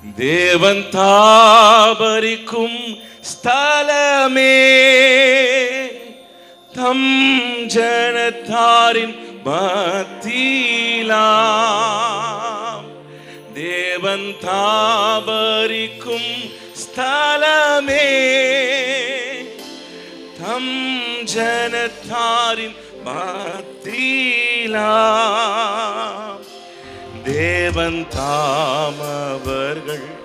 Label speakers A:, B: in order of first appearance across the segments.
A: தேவன் தாபரிக்கும் ஸ்தலமே தம் ஜனத்தாரின் மத்தியிலாம் தேவன் தாபரிக்கும் ஸ்தலமே தம் ஜனத்தாரின் மத்தியிலாம் தேவன் தாமவர்கள்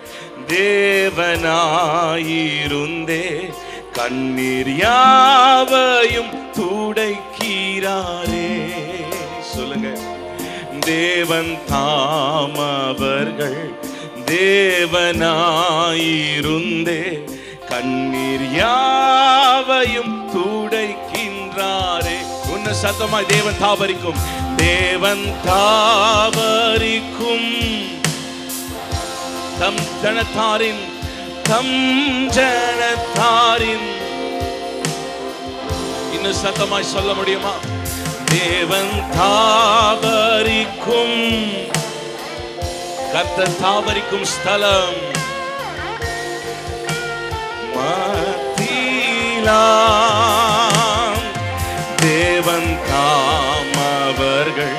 A: தேவனாயிருந்தே கண்ணீர் யாவையும் துடைக்கிறாரே சொல்லுங்க தேவன் தாமவர்கள் தேவனாயிருந்தே கண்ணீர் யாவையும் துடைக்கின்றாரே உன்ன சத்தமாய் தேவன் தாபரிக்கும் தேவன் தாபரிக்கும் தம் ஜனத்தாரின் தம் ஜனத்தாரின் இன்னும் சத்தமாய் சொல்ல முடியுமா தேவன் தாபரிக்கும் கர்த்தர் தாபரிக்கும் ஸ்தலம் மத்தியிலாம் தேவன் தாமவர்கள்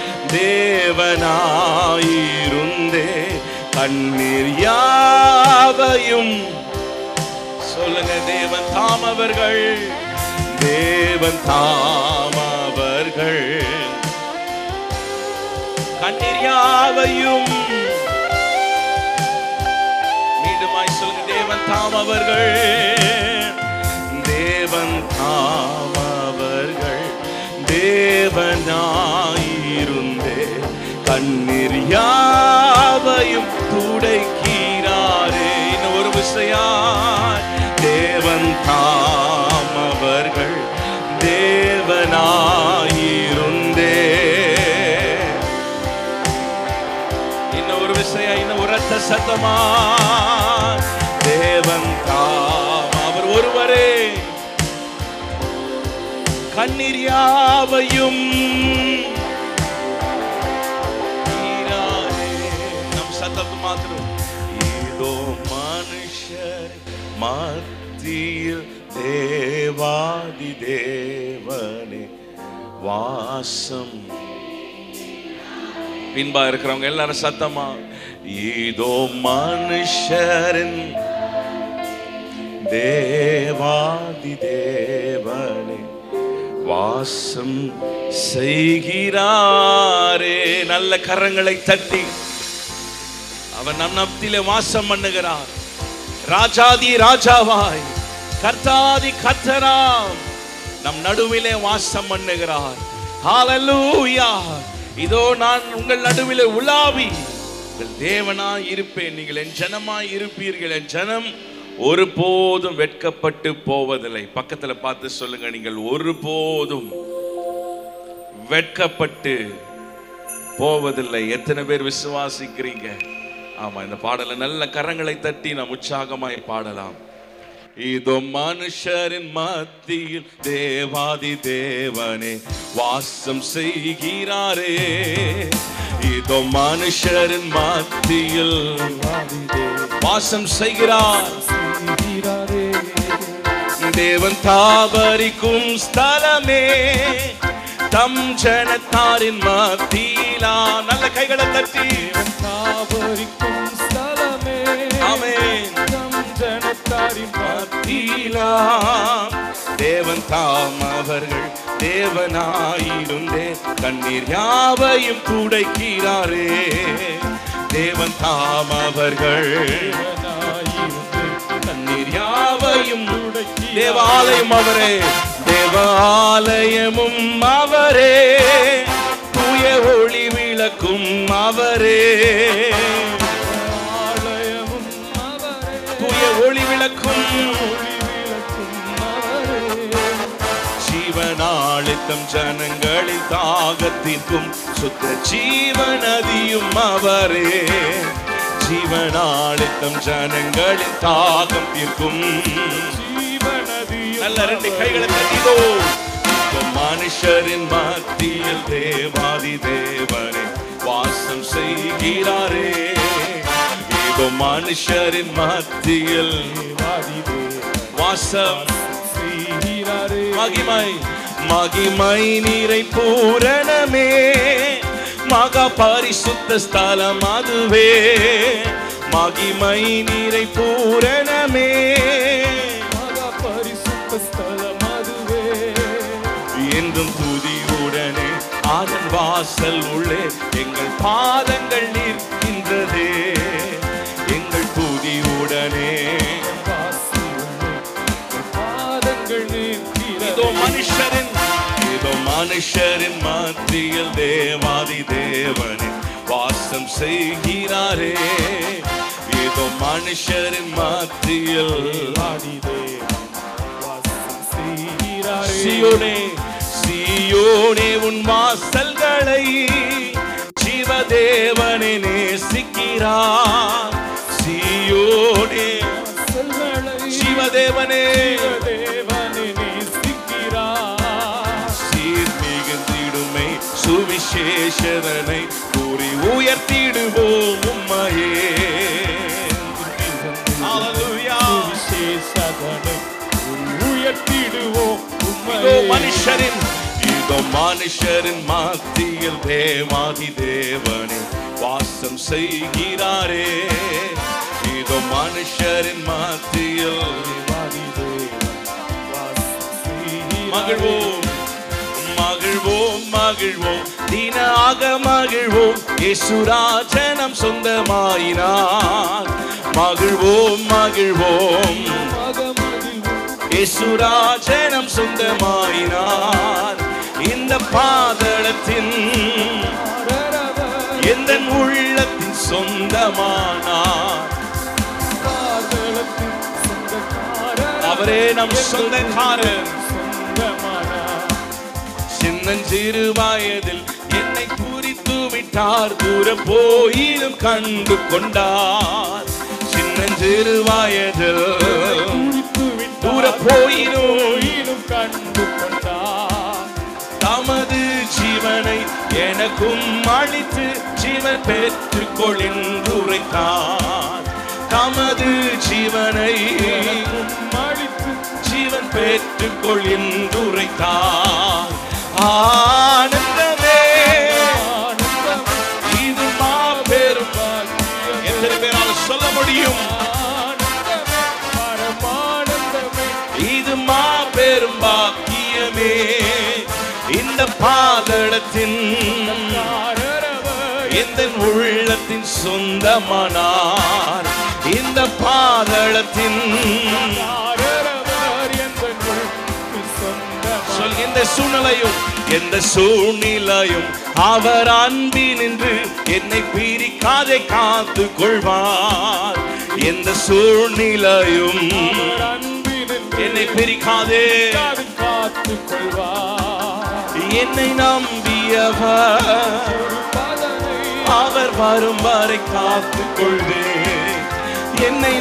A: தேவனாயிருந்தே கண்ணீர் யாவையும் சொல்லுங்க தேவன் தாமவர்கள் தேவன் தாமவர்கள் கண்ணீர் யாவையும் மீண்டுமாய் சொல்லுங்க தேவன் தாமவர்கள் தேவன் தாமவர்கள் தேவனாயிருந்தே கண்ணீர் யாவையும் துடைக்கிறாரே இன்னும் ஒரு விஷயம் தேவன் தாமவர்கள் தேவனாயிருந்தே இன்னும் ஒரு விஷயம் இன்னும் உரத்த சத்தமா தேவன் தாம் அவர் ஒருவரே கண்ணீர் யாவையும் நீராரே. நம் சத்தத்து மாத்திரம் ஏதோ மனுஷர் மத்தியில் தேவாதி தேவனே வாசம் பின்பா இருக்கிறவங்க எல்லாரும் சத்தமா ஏதோ மனுஷரின் தேவாதி தேவனே வாசம் செய்கிறாரே நல்ல கரங்களை தட்டி அவன் நம் நப்திலே வாசம் பண்ணுகிறார் ராஜாதி ராஜாவாய் கர்த்தாதி கர்த்தராம் நம் நடுவிலே வாசம் பண்ணுகிறார் ஹalleluya இதோ நான் உங்கள் நடுவிலே உலாவி உங்கள் தேவனாய் இருப்பேன் நீங்கள் என் ஜனமாய் இருப்பீர்கள் என் ஜனம் ஒருபோதும் வெட்கப்பட்டு போவதில்லை பக்கத்துல பார்த்து சொல்லுங்க நீங்கள் ஒருபோதும் வெட்கப்பட்டு போவதில்லை எத்தனை பேர் விசுவாசிக்கிறீங்க ஆமா இந்த பாடலை நல்ல கரங்களை தட்டி நாம் உற்சாகமாய் பாடலாம் இதோ மனுஷரின் மத்தியில் தேவாதி தேவனே வாசம் செய்கிறாரே இதோ மனுஷரின் மத்தியில் வாசம் செய்கிறார் தேவன் தாபரிக்கும் ஸ்தலமே தம் ஜனத்தாரின் மத்தியிலா நல்ல கைகளை தட்டி
B: தாபரிக்கும் ஸ்தலமே
A: ஆமென்
B: தம் ஜனத்தாரின்
A: மத்தியிலா தேவன் தாம் அவர்கள் தேவனாயிருந்தே கண்ணீர் யாவையும் துடைக்கிறாரே தேவன் தாம் அவர்கள்
B: மத்தியிலிருந்து
A: கண்ணீர் யாவையும்
B: துடைக்கிறாரே.
A: தேவாலயம் அவரே தேவாலயமும் அவரே தூய ஒளி விளக்கும் அவரே
B: ஆலயமும் அவரே
A: தூய ஒளி விளக்கும்
B: ஒளி விளக்கும் அவரே
A: ஜீவனாளித்தம் ஜனங்களின் தாகத்திற்கும் சுத்த ஜீவநதியும் அவரே ஜீவனாளித்தம் ஜனங்களின் தாகம் தீர்க்கும்
B: ஜீவநதியும்
A: நல்ல ரெண்டு கைகளை தட்டிதோ இந்த மனுஷரின் மத்தியில் தேவாதி தேவனே வாசம் செய்கிறாரே இதோ மனுஷரின் மத்தியில்
B: தேவாதிதே
A: வாசம்
B: செய்கிறாரே
A: மகிமை மகிமை நீரை பூரணமே மகா பரிசுத்த ஸ்தலம் அதுவே மகிமை நீரை பூரணமே
B: மகா பரிசுத்த ஸ்தலம் அதுவே
A: என்றும் துதியுடனே அதன் வாசல் உள்ளே எங்கள் பாதங்கள் நிற்கின்றதே எங்கள் துதியுடனே
B: வாசியுள்ளே பாதங்கள்
A: இதோ
B: நிற்கிறதே
A: மனுஷரின் இதோ மனுஷரின் மத்தியில் தேவாதி தேவனே வாசம் செய்கிறாரே இதோ மனுஷரின் மத்தியில்
B: தேவாதிதே வாசம் செய்கிறாரே
A: சியோனே சியோனே உன் வாசல்களை ஜீவதேவனே நேசிக்கிறார் சியோனே
B: வாசல்களை
A: ஜீவதேவனே
B: தேவனே நேசிக்கிறார்
A: சீர் மிகுந்திடுமை சுவிசேஷரனை கூறி உயர்த்திடுவோம் உம்மையே Hallelujah.
B: சுவிசேஷகனை உயர்த்திடுவோம்
A: இதோ
B: உம்மையே.
A: மனுஷரின் இதோ மனுஷரின் மத்தியில் தேவாதி தேவனே வாசம் செய்கிறாரே இதோ மனுஷரின் மத்தியில்
B: தேவாதிதே வாசம் செய்கிறாரே.
A: மகிழ்வோம் மகிழ்வோம் மகிழ்வோம் தினாக மகிழ்வோம் இசுராஜனம் சொந்தமாயினார் மகிழ்வோம் மகிழ்வோம்
B: மகமகிழ்வோம்
A: இசுராஜனம் சொந்தமாயினார் இந்த பாதளத்தின்
B: ஆரரவர்
A: எந்த உள்ளத்தின் சொந்தமானார்
B: பாதளத்தின் சொந்தக்காரர்
A: அவரே நம் சொந்தக்காரர்
B: சொந்தமானார்.
A: சின்னஞ்சிறு வயதில் என்னை குறித்து விட்டார் தூர போயிலும் கண்டு கொண்டார் சின்னஞ்சிறு வயதில்
B: குறித்து விட்டார்.
A: தூர போயினும்
B: போயினும் கண்டு கொண்டார்.
A: தமது ஜீவனை எனக்கும் அளித்து ஜீவன் பெற்றுக் கொள்கின்றுரைத்தார் தமது ஜீவனை
B: எனக்கும் அளித்து
A: ஜீவன் பெற்றுக் கொள்கின்றுரைத்தார் ஆனந்தமே
B: ஆனந்தமே
A: இது மாபெரும்
B: பாக்கியம்.
A: எத்தனை பேரால் சொல்ல முடியும்
B: ஆனந்தமே பரமானந்தமே
A: இது மாபெரும் பாக்கியமே இந்த பாதளத்தின்
B: காரரவர்
A: எந்த உள்ளத்தின் சொந்தமானார் இந்த பாதளத்தின்
B: காரரவர் எங்கள் சொந்தம்
A: சொல் எந்த சூழ்நிலையும் எந்த சூழ்நிலையும் அவர் அன்பினின்று என்னை பிரிக்காதே காத்து கொள்வார் எந்த சூழ்நிலையும்
B: அவர் அன்பினில்
A: என்னை பிரிக்காதே
B: காத்துக் கொள்வார்
A: என்னை நம்பியவர்
B: ஒரு பலனை
A: அவர் வரும் வரை காத்துக் கொள்வே என்னை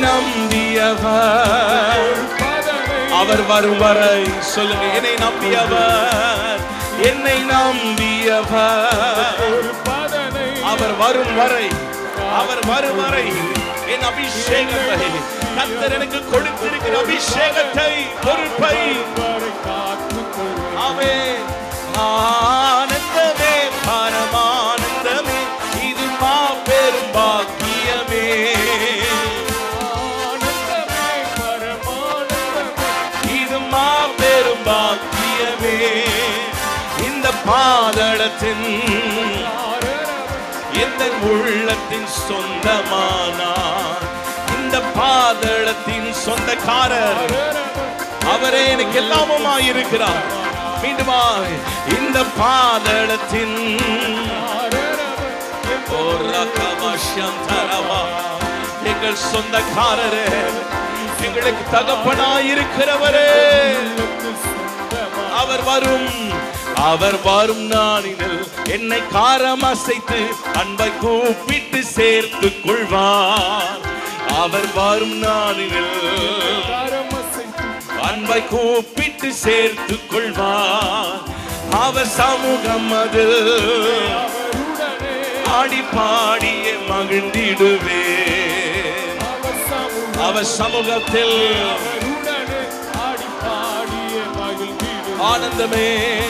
A: நம்பியவர்
B: ஒரு பலனை
A: அவர் வரும் வரை சொல்லுங்க என்னை நம்பியவர் என்னை நம்பியவர்
B: ஒரு பலனை
A: அவர் வரும் வரை அவர் வரும் வரை என் அபிஷேகத்தை கத்தர் எனக்கு கொடுத்திருக்கிற அபிஷேகத்தை பொறுப்பை
B: வரை காத்துக் கொள்வார்
A: அவே ஆனந்தமே பரமானந்தமே இது மாபெரும் பாக்கியமே
B: ஆனந்தமே பரமானந்தமே
A: இது மாபெரும் பாக்கியமே இந்த பாதளத்தின்
B: காரரவர்
A: எந்த உள்ளத்தின் சொந்தமானார் இந்த பாதளத்தின் சொந்தக்காரர் அவரே எனக்கு எல்லாமுமாய் இருக்கிறார் மீண்டுமா இந்த பாதளத்தின் எங்கள் சொந்தக்காரரே எங்களுக்கு தகப்பனாய் இருக்கிறவரே அவர் வரும் அவர் வரும் நாளினில் என்னை காரம் அசைத்து அன்பை கூப்பிட்டு சேர்த்து கொள்வார் அவர் வரும் நாளினில் அன்பை கூப்பிட்டு சேர்த்து கொள்வார் அவர் சமூகம் அது ஆடி பாடிய மகிழ்ந்திடுவே அவர் சமூகத்தில்
B: அவருடனே ஆடி பாடிய மகிழ்ந்திடும்
A: ஆனந்தமே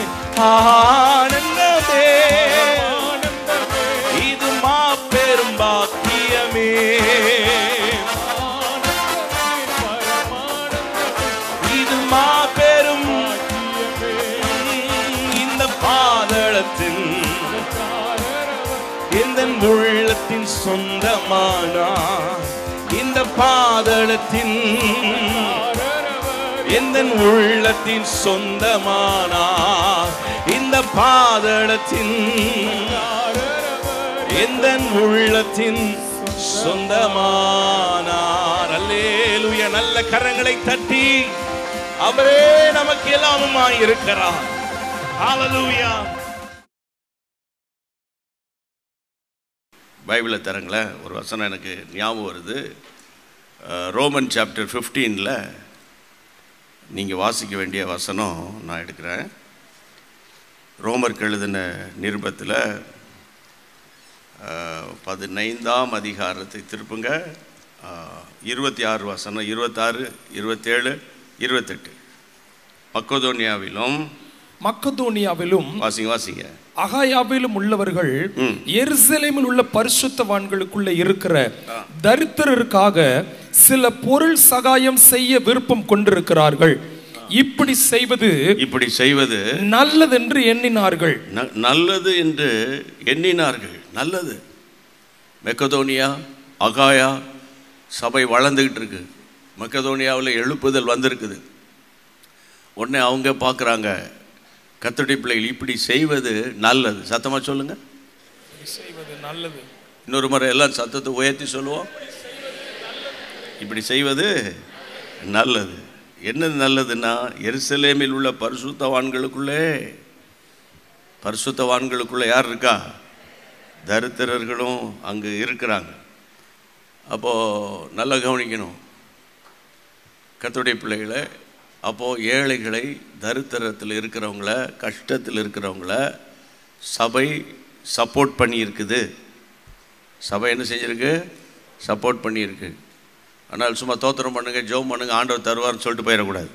A: ஆனந்தமே
B: ஆனந்தமே
A: இது மாபெரும் பாக்கியமே
B: ஆனந்தமே பரமானந்தமே
A: இது மாபெரும்
B: பாக்கியமே
A: இந்த பாதளத்தின்
B: காரரவர்
A: இந்த உள்ளத்தின் சொந்தமானா இந்த பாதளத்தின்
B: காரரவர்
A: எந்த உள்ளத்தின் சொந்தமானா இந்த பாதளத்தின்
B: காரரவர்
A: எந்த உள்ளத்தின் சொந்தமானார் அல்லேலூய நல்ல கரங்களை தட்டி அவரே நமக்கு எல்லாமுமாய் இருக்கிறார் ஹalleluya பைபிளை தரங்களேன் ஒரு வசனம் எனக்கு ஞாபகம் வருது அஹ், ரோமன் சாப்டர் ஃபிஃப்டீனில் நீங்கள் வாசிக்க வேண்டிய வசனம் நான் எடுக்கிறேன் ரோமருக்கு எழுதின நிருபத்தில் பதினைந்தாம் அதிகாரத்தை திருப்புங்க அஹ், இருபத்தி ஆறு வசனம் இருபத்தாறு இருபத்தேழு இருபத்தெட்டு மக்கோதோனியாவிலும்
C: மக்கதோனியாவிலும்
A: வாசிங்க வாசிங்க
C: அகாயாவிலும் உள்ளவர்கள்
A: ம்.
C: எருசலேமில் உள்ள பரிசுத்தவான்களுக்குள்ள இருக்கிற தரித்திரருக்காக சில பொருள் சகாயம் செய்ய விருப்பம் கொண்டிருக்கிறார்கள் இப்படி செய்வது
A: இப்படி செய்வது
C: நல்லதென்று எண்ணினார்கள்
A: ந- நல்லது என்று எண்ணினார்கள் நல்லது மெக்கதோனியா அகாயா சபை வளர்ந்துக்கிட்டு இருக்கு மெக்கதோனியாவில் எழுப்புதல் வந்திருக்குது உடனே அவங்க பார்க்குறாங்க கத்தடி பிள்ளைகள் இப்படி செய்வது நல்லது சத்தமாக சொல்லுங்க
C: செய்வது நல்லது
A: இன்னொரு முறை எல்லாம் சத்தத்தை உயர்த்தி சொல்லுவோம் இப்படி செய்வது நல்லது என்னது நல்லதுன்னா எருசலேமில் உள்ள பரிசுத்தவான்களுக்குள்ளே பரிசுத்தவான்களுக்குள்ள யார் இருக்கா தரித்திரர்களும் அங்கே இருக்கிறாங்க அப்போது நல்லா கவனிக்கணும் கர்த்தருடைய பிள்ளைகளை அப்போது ஏழைகளை தரித்திரத்தில் இருக்கிறவங்கள கஷ்டத்தில் இருக்கிறவங்கள சபை சப்போர்ட் பண்ணியிருக்குது சபை என்ன செஞ்சிருக்கு சப்போர்ட் பண்ணியிருக்கு ஆனால் சும்மா தோத்திரம் பண்ணுங்க ஜெபம் பண்ணுங்க ஆண்டவர் தருவார்னு சொல்லிட்டு போயிடக்கூடாது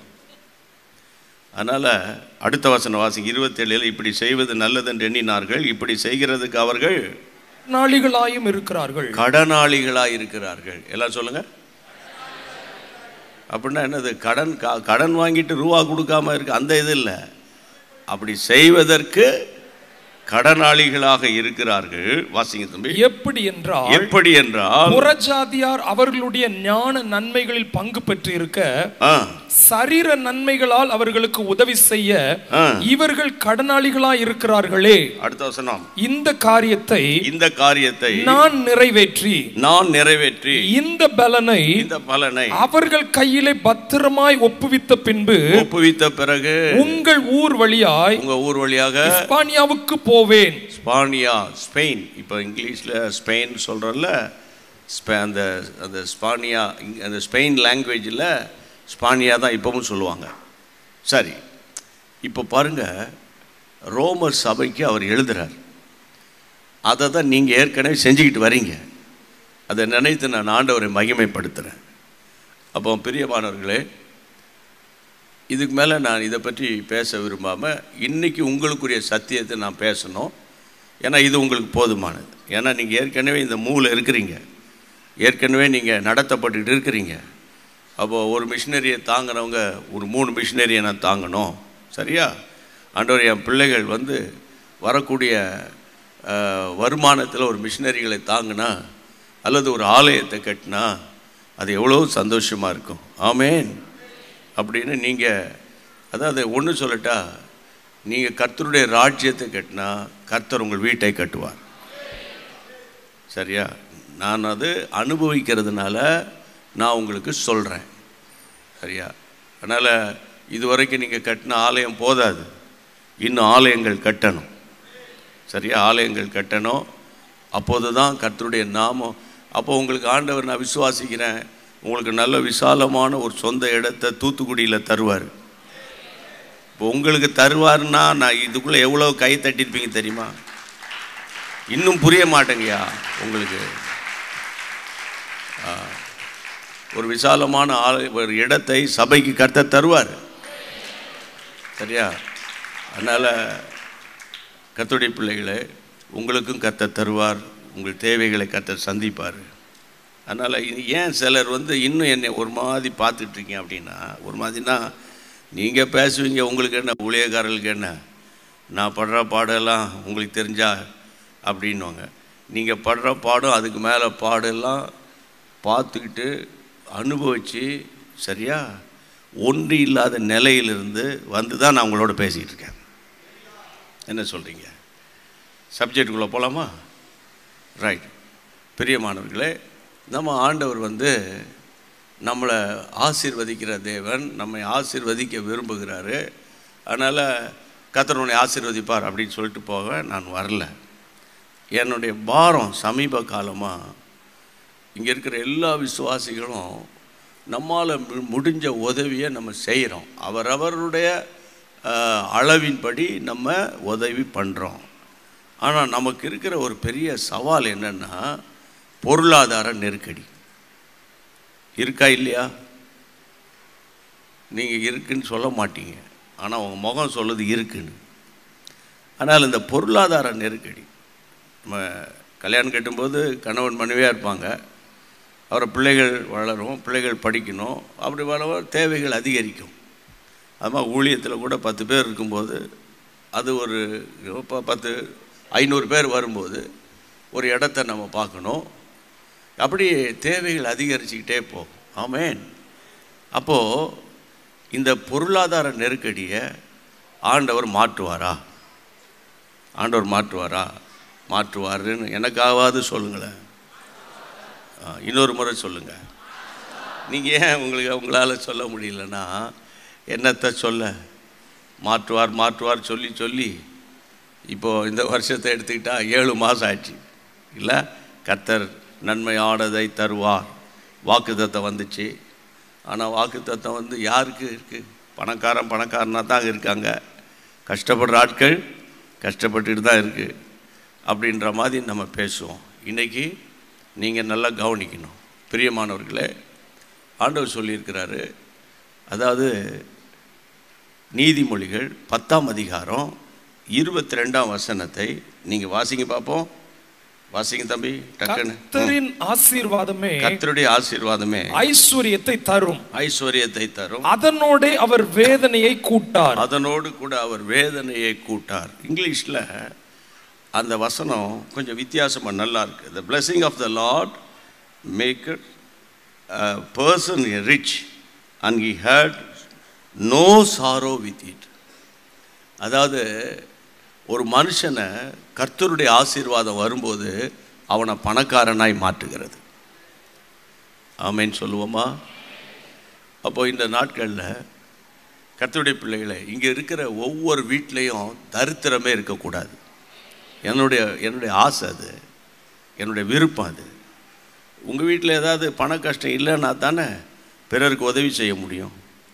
A: அதனால் அடுத்த வசன வாசிங்க இருபத்தேழில் இப்படி செய்வது நல்லதென்று எண்ணினார்கள் இப்படி செய்கிறதுக்கு அவர்கள்
C: நாளிகளாயும் இருக்கிறார்கள்
A: கடனாளிகளாக இருக்கிறார்கள் எல்லாம் சொல்லுங்க அப்படின்னா என்னது கடன் கா- கடன் வாங்கிட்டு ரூபா கொடுக்காம இருக்கு அந்த இது இல்லை அப்படி செய்வதற்கு கடனாளிகளாக இருக்கிறார்கள் வாசிங்க தம்பி
C: எப்படி என்றால்
A: எப்படி என்றால்
C: புறஜாதியார் அவர்களுடைய ஞான நன்மைகளில் பங்கு பெற்று இருக்க
A: ஆ,
C: சரீர நன்மைகளால் அவர்களுக்கு உதவி செய்ய
A: ஆ.
C: இவர்கள் கடனாளிகளாய் இருக்கிறார்களே
A: அடுத்த வசனம்
C: இந்த காரியத்தை
A: இந்த காரியத்தை
C: நான் நிறைவேற்றி
A: நான் நிறைவேற்றி
C: இந்த பலனை
A: இந்த பலனை
C: அவர்கள் கையிலே பத்திரமாய் ஒப்புவித்த பின்பு
A: ஒப்புவித்த பிறகு
C: உங்கள் ஊர் வழியாய்
A: உங்க ஊர் வழியாக
C: இஸ்பானியாவுக்கு போவேன்
A: ஸ்பானியா ஸ்பெயின் இப்போ இங்கிலீஷில் ஸ்பெயின் சொல்கிறோம்ல ஸ்பே அந்த அந்த ஸ்பானியா இங்க- அந்த ஸ்பெயின் லாங்குவேஜில் ஸ்பானியா தான் இப்போவும் சொல்லுவாங்க சரி இப்போ பாருங்க ரோமர் சபைக்கு அவர் எழுதுறார் அதை தான் நீங்கள் ஏற்கனவே செஞ்சுக்கிட்டு வரீங்க அதை நினைத்து நான் ஆண்டவரை மகிமைப்படுத்துகிறேன் அப்போ பிரியமானவர்களே இதுக்கு மேலே நான் இதை பற்றி பேச விரும்பாமல் இன்னைக்கு உங்களுக்குரிய சத்தியத்தை நான் பேசணும் ஏன்னா இது உங்களுக்கு போதுமானது ஏன்னா நீங்கள் ஏற்கனவே இந்த மூவில் இருக்கிறீங்க ஏற்கனவே நீங்கள் நடத்தப்பட்டுக்கிட்டு இருக்கிறீங்க அப்போது ஒரு மிஷினரியை தாங்கினவங்க ஒரு மூணு மிஷினரியை நான் தாங்கணும் சரியா ஆண்டவர் என் பிள்ளைகள் வந்து வரக்கூடிய வருமானத்தில் ஒரு மிஷினரிகளை தாங்கினா அல்லது ஒரு ஆலயத்தை கட்டினா அது எவ்வளோ சந்தோஷமாக இருக்கும் ஆமேன் அப்படின்னு நீங்கள் அதாவது ஒன்று சொல்லட்டா நீங்கள் கர்த்தருடைய ராஜ்யத்தை கட்டினா கர்த்தர் உங்கள் வீட்டை கட்டுவார் சரியா நான் அது அனுபவிக்கிறதுனால நான் உங்களுக்கு சொல்கிறேன் சரியா அதனால் இதுவரைக்கும் நீங்கள் கட்டின ஆலயம் போதாது இன்னும் ஆலயங்கள் கட்டணும் சரியா ஆலயங்கள் கட்டணும் அப்போது தான் கர்த்தருடைய நாமம் அப்போ உங்களுக்கு ஆண்டவர் நான் விசுவாசிக்கிறேன் உங்களுக்கு நல்ல விசாலமான ஒரு சொந்த இடத்தை தூத்துக்குடியில் தருவார் இப்போ உங்களுக்கு தருவாருன்னா நான் இதுக்குள்ளே எவ்வளோ கை தட்டியிருப்பீங்க தெரியுமா இன்னும் புரிய மாட்டேங்கய்யா உங்களுக்கு ஆ. ஒரு விசாலமான ஆள் ஒரு இடத்தை சபைக்கு கர்த்தர் தருவார் சரியா அதனால் கர்த்தருடைய பிள்ளைகளே உங்களுக்கும் கர்த்தர் தருவார் உங்கள் தேவைகளை கர்த்தர் சந்திப்பார் அதனால் ஏன் சிலர் வந்து இன்னும் என்னை ஒரு மாதிரி பார்த்துட்ருக்கீங்க அப்படின்னா ஒரு மாதிரினா நீங்கள் பேசுவீங்க உங்களுக்கு என்ன ஊழியக்காரர்களுக்கு என்ன நான் படுற பாடெல்லாம் உங்களுக்கு தெரிஞ்சா அப்படின்வாங்க நீங்கள் படுற பாடம் அதுக்கு மேலே பாடெல்லாம் பார்த்துக்கிட்டு அனுபவித்து சரியா ஒன்று இல்லாத நிலையிலிருந்து வந்து தான் நான் உங்களோட பேசிகிட்டு இருக்கேன் என்ன சொல்கிறீங்க சப்ஜெக்டுக்குள்ளே போகலாமா ரைட் பிரியமானவர்களே நம்ம ஆண்டவர் வந்து நம்மளை ஆசீர்வதிக்கிற தேவன் நம்மை ஆசீர்வதிக்க விரும்புகிறாரு அதனால் கர்த்தர் உன்னை ஆசீர்வதிப்பார் அப்படின்னு சொல்லிட்டு போக நான் வரல என்னுடைய பாரம் சமீப காலமாக இங்கே இருக்கிற எல்லா விசுவாசிகளும் நம்மால் மு- முடிஞ்ச உதவியை நம்ம செய்கிறோம் அவரவருடைய அஹ், அளவின்படி நம்ம உதவி பண்ணுறோம் ஆனால் நமக்கு இருக்கிற ஒரு பெரிய சவால் என்னென்னா பொருளாதார நெருக்கடி இருக்கா இல்லையா நீங்கள் இருக்குன்னு சொல்ல மாட்டீங்க ஆனால் உங்கள் முகம் சொல்லுது இருக்குன்னு ஆனால் இந்த பொருளாதார நெருக்கடி நம்ம கல்யாணம் கட்டும்போது கணவன் மனைவியாக இருப்பாங்க அவரை பிள்ளைகள் வளரும் பிள்ளைகள் படிக்கணும் அப்படி வளர தேவைகள் அதிகரிக்கும் அது மாதிரி ஊழியத்தில் கூட பத்து பேர் இருக்கும்போது அது ஒரு இப்போ பத்து ஐநூறு பேர் வரும்போது ஒரு இடத்த நம்ம பார்க்கணும் அப்படி தேவைகள் அதிகரிச்சுக்கிட்டே போகும் ஆமேன் அப்போது இந்த பொருளாதார நெருக்கடியை ஆண்டவர் மாற்றுவாரா ஆண்டவர் மாற்றுவாரா மாற்றுவாருன்னு எனக்காவது சொல்லுங்களேன் ஆ, இன்னொரு முறை சொல்லுங்கள் நீங்கள் ஏன் உங்களுக்கு உங்களால் சொல்ல முடியலன்னா என்னத்தை சொல்ல மாற்றுவார் மாற்றுவார் சொல்லி சொல்லி இப்போது இந்த வருஷத்தை எடுத்துக்கிட்டா ஏழு மாதம் ஆச்சு இல்லை கர்த்தர் நன்மையானதை தருவார் வாக்குத்தத்தம் வந்துச்சு ஆனால் வாக்குத்தத்தம் வந்து யாருக்கு இருக்குது பணக்காரன் பணக்காரனாக தான் இருக்காங்க கஷ்டப்படுற ஆட்கள் கஷ்டப்பட்டுட்டு தான் இருக்குது அப்படின்ற மாதிரி நம்ம பேசுவோம் இன்றைக்கி நீங்கள் நல்லா கவனிக்கணும் பிரியமானவர்களே ஆண்டவர் சொல்லியிருக்கிறாரு அதாவது நீதிமொழிகள் பத்தாம் அதிகாரம் இருபத்தி ரெண்டாம் வசனத்தை நீங்கள் வாசிங்க பார்ப்போம் வாசிங்க தம்பி டக்குன்னு
C: கர்த்தரின் ஆசீர்வாதமே
A: கர்த்தருடைய ஆசீர்வாதமே
C: ஐஸ்வர்யத்தை தரும்
A: ஐஸ்வர்யத்தை தரும்
C: அதனோடே அவர் வேதனையை கூட்டார்
A: அதனோடு கூட அவர் வேதனையை கூட்டார் இங்கிலீஷில் அந்த வசனம் கொஞ்சம் வித்தியாசமாக நல்லா இருக்கு the blessing of the Lord make person rich and he had no sorrow with it அதாவது ஒரு மனுஷனை கர்த்தருடைய ஆசீர்வாதம் வரும்போது அவனை பணக்காரனாய் மாற்றுகிறது ஆமேன்னு சொல்லுவோமா அப்போ இந்த நாட்களில் கர்த்தருடைய பிள்ளைகளை இங்கே இருக்கிற ஒவ்வொரு வீட்லேயும் தரித்திரமே இருக்கக்கூடாது என்னுடைய என்னுடைய ஆசை அது என்னுடைய விருப்பம் அது உங்கள் வீட்டில் ஏதாவது பண கஷ்டம் இல்லைன்னா தானே பிறருக்கு உதவி செய்ய முடியும்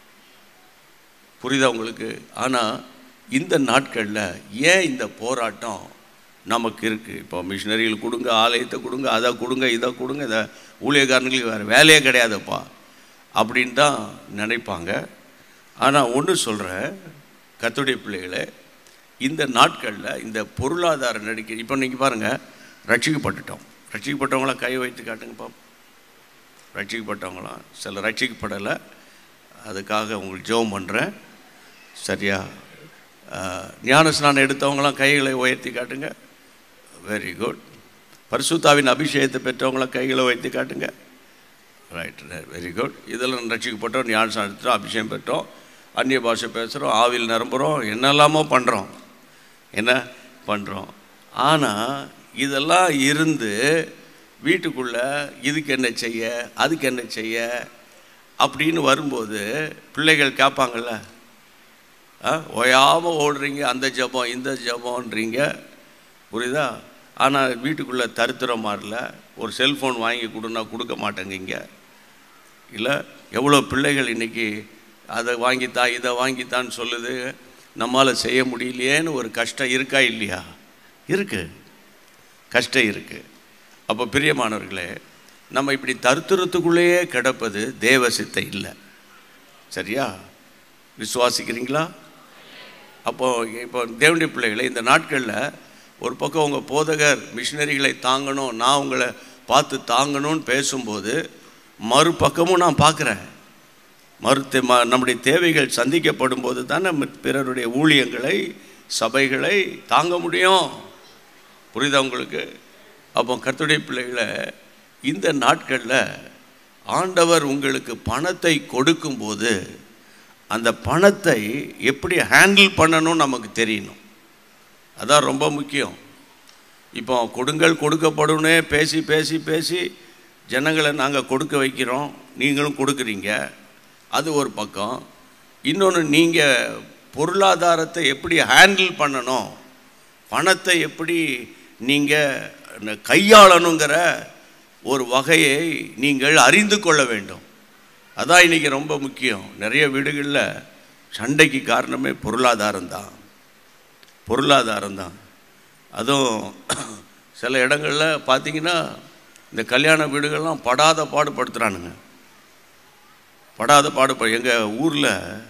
A: புரியுதா உங்களுக்கு ஆனால் இந்த நாட்களில் ஏன் இந்த போராட்டம் நமக்கு இருக்குது இப்போ மிஷினரிகள் கொடுங்க ஆலயத்தை கொடுங்க அதை கொடுங்க இதை கொடுங்க இதை ஊழியக்காரங்களுக்கு வேறு வேலையே கிடையாதுப்பா அப்படின்னு தான் நினைப்பாங்க ஆனால் ஒன்று சொல்கிறேன் கத்துடைய பிள்ளைகளே இந்த நாட்களில் இந்த பொருளாதார நெருக்கடி இப்போ நீங்கள் பாருங்கள் ரட்சிக்கப்பட்டுட்டோம் ரட்சிக்கப்பட்டவங்களாம் கை வைத்து காட்டுங்க பாப்போம் ரட்சிக்கப்பட்டவங்களாம் சில ரட்சிக்கப்படலை அதுக்காக உங்களுக்கு ஜெபம் பண்ணுறேன் சரியா ஆஹ், ஞான ஸ்நானம் எடுத்தவங்களாம் கைகளை உயர்த்தி காட்டுங்க வெரி குட் பரிசுத்தாவின் அபிஷேகத்தை பெற்றவங்களாம் கைகளை உயர்த்தி காட்டுங்க ரைட் வெரி குட் இதெல்லாம் ரட்சிக்கப்பட்டோம் ஞான ஸ்நானம் எடுத்துட்டோம் அபிஷேகம் பெற்றோம் அந்நிய பாஷை பேசுகிறோம் ஆவில் நிரம்புகிறோம் என்னெல்லாமோ பண்ணுறோம் என்ன பண்ணுறோம் ஆனால் இதெல்லாம் இருந்து வீட்டுக்குள்ளே இதுக்கு என்ன செய்ய அதுக்கு என்ன செய்ய அப்படின்னு வரும்போது பிள்ளைகள் கேட்பாங்கள்ல ஆ ஓயாமல் ஓடுறீங்க அந்த ஜபம் இந்த ஜபம்ன்றீங்க புரியுதா ஆனால் வீட்டுக்குள்ளே தருத்திரம் மாறல ஒரு செல்ஃபோன் வாங்கி கொடுன்னா கொடுக்க மாட்டேங்கிங்க இல்லை எவ்வளோ பிள்ளைகள் இன்றைக்கி அதை வாங்கித்தா இதை வாங்கித்தான்னு சொல்லுது நம்மால் செய்ய முடியலையேன்னு ஒரு கஷ்டம் இருக்கா இல்லையா இருக்குது கஷ்டம் இருக்குது அப்போ பிரியமானவர்களே நம்ம இப்படி தருத்திரத்துக்குள்ளேயே கிடப்பது தேவ சித்தை இல்லை சரியா விசுவாசிக்கிறீங்களா அப்போ இப்போ தேவனுடைய பிள்ளைகளை இந்த நாட்களில் ஒரு பக்கம் உங்கள் போதகர் மிஷினரிகளை தாங்கணும் நான் உங்களை பார்த்து தாங்கணும்னு பேசும்போது மறுபக்கமும் நான் பார்க்குறேன் மறுத்து ம நம்முடைய தேவைகள் சந்திக்கப்படும் போது தான் நம்ம பிறருடைய ஊழியங்களை சபைகளை தாங்க முடியும் புரியுதா உங்களுக்கு அப்போ கர்த்தருடைய பிள்ளைகளை இந்த நாட்களில் ஆண்டவர் உங்களுக்கு பணத்தை கொடுக்கும்போது அந்த பணத்தை எப்படி ஹேண்டில் பண்ணணும் நமக்கு தெரியணும் அதான் ரொம்ப முக்கியம் இப்போ கொடுங்கள் கொடுக்கப்படும்னே பேசி பேசி பேசி ஜனங்களை நாங்கள் கொடுக்க வைக்கிறோம் நீங்களும் கொடுக்குறீங்க அது ஒரு பக்கம் இன்னொன்று நீங்கள் பொருளாதாரத்தை எப்படி ஹேண்டில் பண்ணணும் பணத்தை எப்படி நீங்கள் கையாளணுங்கிற ஒரு வகையை நீங்கள் அறிந்து கொள்ள வேண்டும் அதான் இன்றைக்கி ரொம்ப முக்கியம் நிறைய வீடுகளில் சண்டைக்கு காரணமே பொருளாதாரம் தான் பொருளாதாரம் தான் அதுவும் சில இடங்களில் பார்த்தீங்கன்னா இந்த கல்யாண வீடுகள்லாம் படாத பாடுபடுத்துகிறானுங்க படாத பாடுப எங்கள் ஊரில்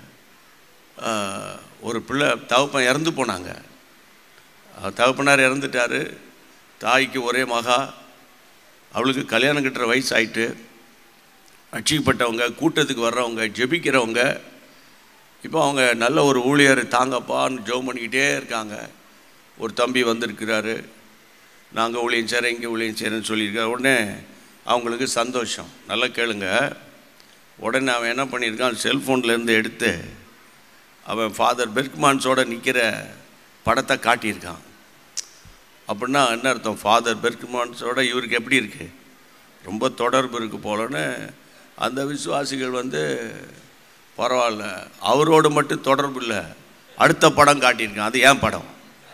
A: ஒரு பிள்ளை தகப்பன் இறந்து போனாங்க அஹ் தகப்பனார் இறந்துட்டார் தாய்க்கு ஒரே மகா அவளுக்கு கல்யாணம் கட்டுற வயசு ஆயிட்டு ரட்சிக்கப்பட்டவங்க கூட்டத்துக்கு வர்றவங்க ஜெபிக்கிறவங்க இப்போ அவங்க நல்ல ஒரு ஊழியர் தாங்கப்பான்னு ஜெபம் பண்ணிக்கிட்டே இருக்காங்க ஒரு தம்பி வந்திருக்கிறாரு நாங்கள் ஊழியம் செய்கிறேன் இங்கே ஊழியம் செய்கிறேன்னு சொல்லியிருக்காரு உடனே அவங்களுக்கு சந்தோஷம் நல்லா கேளுங்க உடனே அவன் என்ன பண்ணியிருக்கான் செல்ஃபோன்லேருந்து எடுத்து அவன் ஃபாதர் பெர்க்மான்ஸோட நிற்கிற படத்தை காட்டியிருக்கான் அப்படின்னா என்ன அர்த்தம் ஃபாதர் பெர்க்மான்ஸோட இவருக்கு எப்படி இருக்குது ரொம்ப தொடர்பு இருக்கு போலன்னு அந்த விசுவாசிகள் வந்து பரவாயில்ல அவரோடு மட்டும் தொடர்பு இல்லை அடுத்த படம் காட்டியிருக்கான் அது ஏன் படம்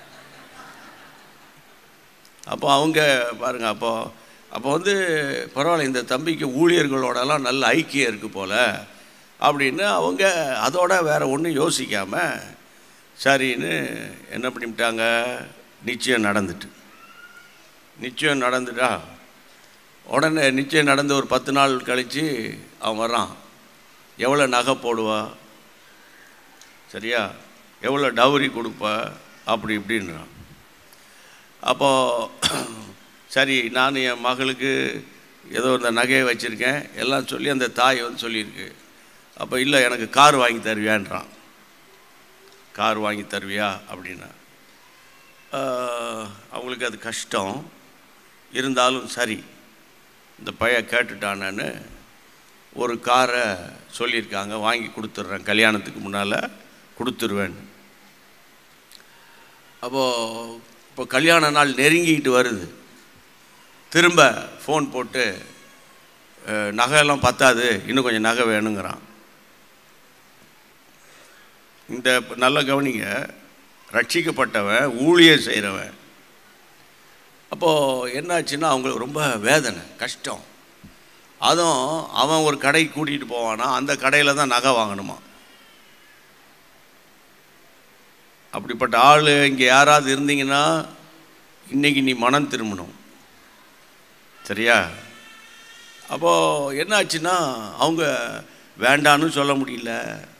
A: அப்போ அவங்க பாருங்க அப்போ அப்போ வந்து பரவாயில்ல இந்த தம்பிக்கு ஊழியர்களோடலாம் நல்ல ஐக்கியம் இருக்குது போல் அப்படின்னு அவங்க அதோட வேற ஒன்றும் யோசிக்காமல் சரின்னு என்ன பண்ணிவிட்டாங்க நிச்சயம் நடந்துட்டு நிச்சயம் நடந்துட்டா உடனே நிச்சயம் நடந்து ஒரு பத்து நாள் கழித்து அவன் வர்றான் எவ்வளோ நகை போடுவா சரியா எவ்வளோ டவுரி கொடுப்பா அப்படி இப்படின்றான் அப்போது சரி நான் என் மகளுக்கு ஏதோ இந்த நகையை வச்சுருக்கேன் எல்லாம் சொல்லி அந்த தாய் வந்து சொல்லியிருக்கு அப்போ இல்லை எனக்கு கார் வாங்கி தருவியான்றான் கார் வாங்கி தருவியா அப்படின்னா ஆஹ், அவங்களுக்கு அது கஷ்டம் இருந்தாலும் சரி இந்த பையன் கேட்டுட்டானேன்னு ஒரு காரை சொல்லியிருக்காங்க வாங்கி கொடுத்துட்றேன் கல்யாணத்துக்கு முன்னால் கொடுத்துருவேன் அப்போது இப்போ கல்யாண நாள் நெருங்கிக்கிட்டு வருது திரும்ப ஃபோன் போட்டு அஹ், நகையெல்லாம் பத்தாது இன்னும் கொஞ்சம் நகை வேணுங்கிறான் இந்த நல்ல கவனிங்க ரட்சிக்கப்பட்டவன் ஊழியர் செய்கிறவன் அப்போது என்னாச்சுன்னா அவங்களுக்கு ரொம்ப வேதனை கஷ்டம் அதுவும் அவன் ஒரு கடைக்கு கூட்டிகிட்டு போவானா அந்த கடையில் தான் நகை வாங்கணுமா அப்படிப்பட்ட ஆள் இங்கே யாராவது இருந்தீங்கன்னா இன்னைக்கு நீ மனம் திரும்பணும் சரியா அப்போது என்னாச்சுன்னா அவங்க வேண்டான்னு சொல்ல முடியல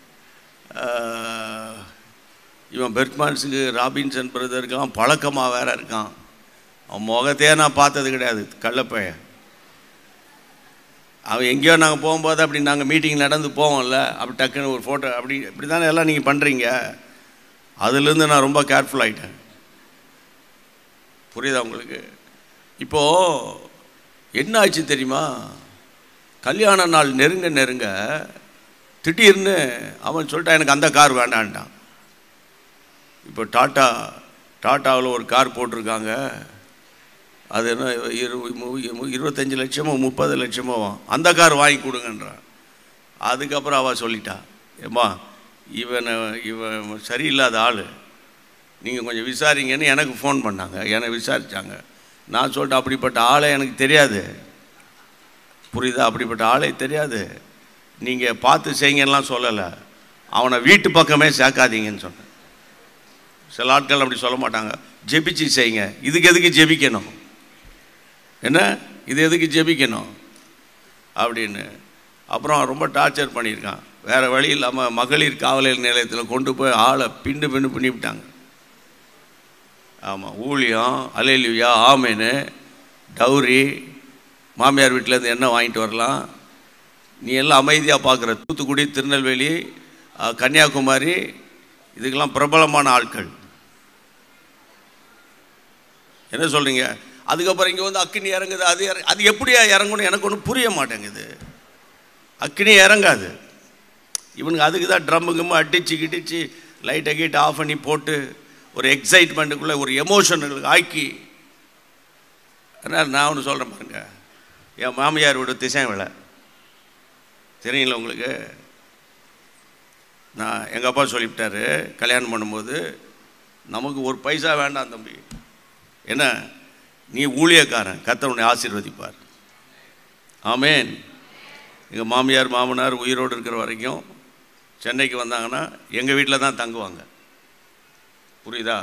A: ஆஹ், இவன் பெர்க்மான்ஸுக்கு ராபின்சன் பிரதருக்கெல்லாம் பழக்கமாக வேற இருக்கான் அவன் முகத்தையே நான் பார்த்தது கிடையாது கள்ளப்பையன் அவன் எங்கேயோ நாங்கள் போகும்போது அப்படி நாங்கள் மீட்டிங் நடந்து போவோம்ல அப்படி டக்குன்னு ஒரு ஃபோட்டோ அப்படி இப்படி தானே எல்லாம் நீங்கள் பண்ணுறீங்க அதுலேருந்து நான் ரொம்ப கேர்ஃபுல் ஆகிட்டேன் புரியுதா உங்களுக்கு இப்போது என்ன ஆச்சு தெரியுமா கல்யாண நாள் நெருங்க நெருங்க திடீர்னு அவன் சொல்லிட்டான் எனக்கு அந்த கார் வேண்டான்ட்டான் இப்போ டாட்டா டாட்டாவில் ஒரு கார் போட்டிருக்காங்க அது என்ன இரு மு- இருபத்தஞ்சி லட்சமோ முப்பது லட்சமோ அந்த கார் வாங்கி கொடுங்கன்றான் அதுக்கப்புறம் அவள் சொல்லிட்டா ஏம்மா இவனை இவன் சரியில்லாத ஆள் நீங்கள் கொஞ்சம் விசாரிங்கன்னு எனக்கு ஃபோன் பண்ணாங்க என்னை விசாரித்தாங்க நான் சொல்லிட்டேன் அப்படிப்பட்ட ஆளே எனக்கு தெரியாது புரியுதா அப்படிப்பட்ட ஆளே தெரியாது நீங்கள் பார்த்து செய்யுங்கலாம் சொல்லலை அவனை வீட்டு பக்கமே சேர்க்காதீங்கன்னு சொன்னேன் சில ஆட்கள் அப்படி சொல்ல மாட்டாங்க ஜெபிச்சு செய்யுங்க இதுக்கு எதுக்கு ஜெபிக்கணும் என்ன இது எதுக்கு ஜெபிக்கணும் அப்படின்னு அப்புறம் ரொம்ப டார்ச்சர் பண்ணியிருக்கான் வேறு வழி இல்லாமல் மகளிர் காவலர் நிலையத்தில் கொண்டு போய் ஆளை பிண்டு பிண்டு பண்ணிவிட்டாங்க ஆமாம் ஊழியம் அலையிலுயா ஆமேனு டௌரி மாமியார் வீட்டிலேருந்து என்ன வாங்கிட்டு வரலாம் நீ எல்லாம் அமைதியாக பார்க்குற தூத்துக்குடி திருநெல்வேலி அஹ், கன்னியாகுமரி இதுக்கெல்லாம் பிரபலமான ஆட்கள் என்ன சொல்கிறீங்க அதுக்கப்புறம் இங்கே வந்து அக்கினி இறங்குது அது இற- அது எப்படியா இறங்கணும் எனக்கு ஒன்றும் புரிய மாட்டேங்குது அக்கினி இறங்காது இவனுக்கு அதுக்கு தான் ட்ரம்மு கிம்மு அடிச்சு கிடிச்சு லைட்டை கீட்டை ஆஃப் பண்ணி போட்டு ஒரு எக்ஸைட்மெண்ட்டுக்குள்ளே ஒரு எமோஷனுக்கு ஆக்கி அதனால் நான் ஒன்று சொல்கிறேன் பாருங்க என் மாமியார் வீடு திசை வேலை தெரியுங்களா உங்களுக்கு நான் எங்கள் அப்பா சொல்லிவிட்டாரு கல்யாணம் பண்ணும்போது நமக்கு ஒரு பைசா வேண்டாம் தம்பி என்ன நீ ஊழியக்காரன் கர்த்தர் உன்னை ஆசீர்வதிப்பார் ஆமேன் எங்கள் மாமியார் மாமனார் உயிரோடு இருக்கிற வரைக்கும் சென்னைக்கு வந்தாங்கன்னா எங்கள் வீட்டில் தான் தங்குவாங்க புரியுதா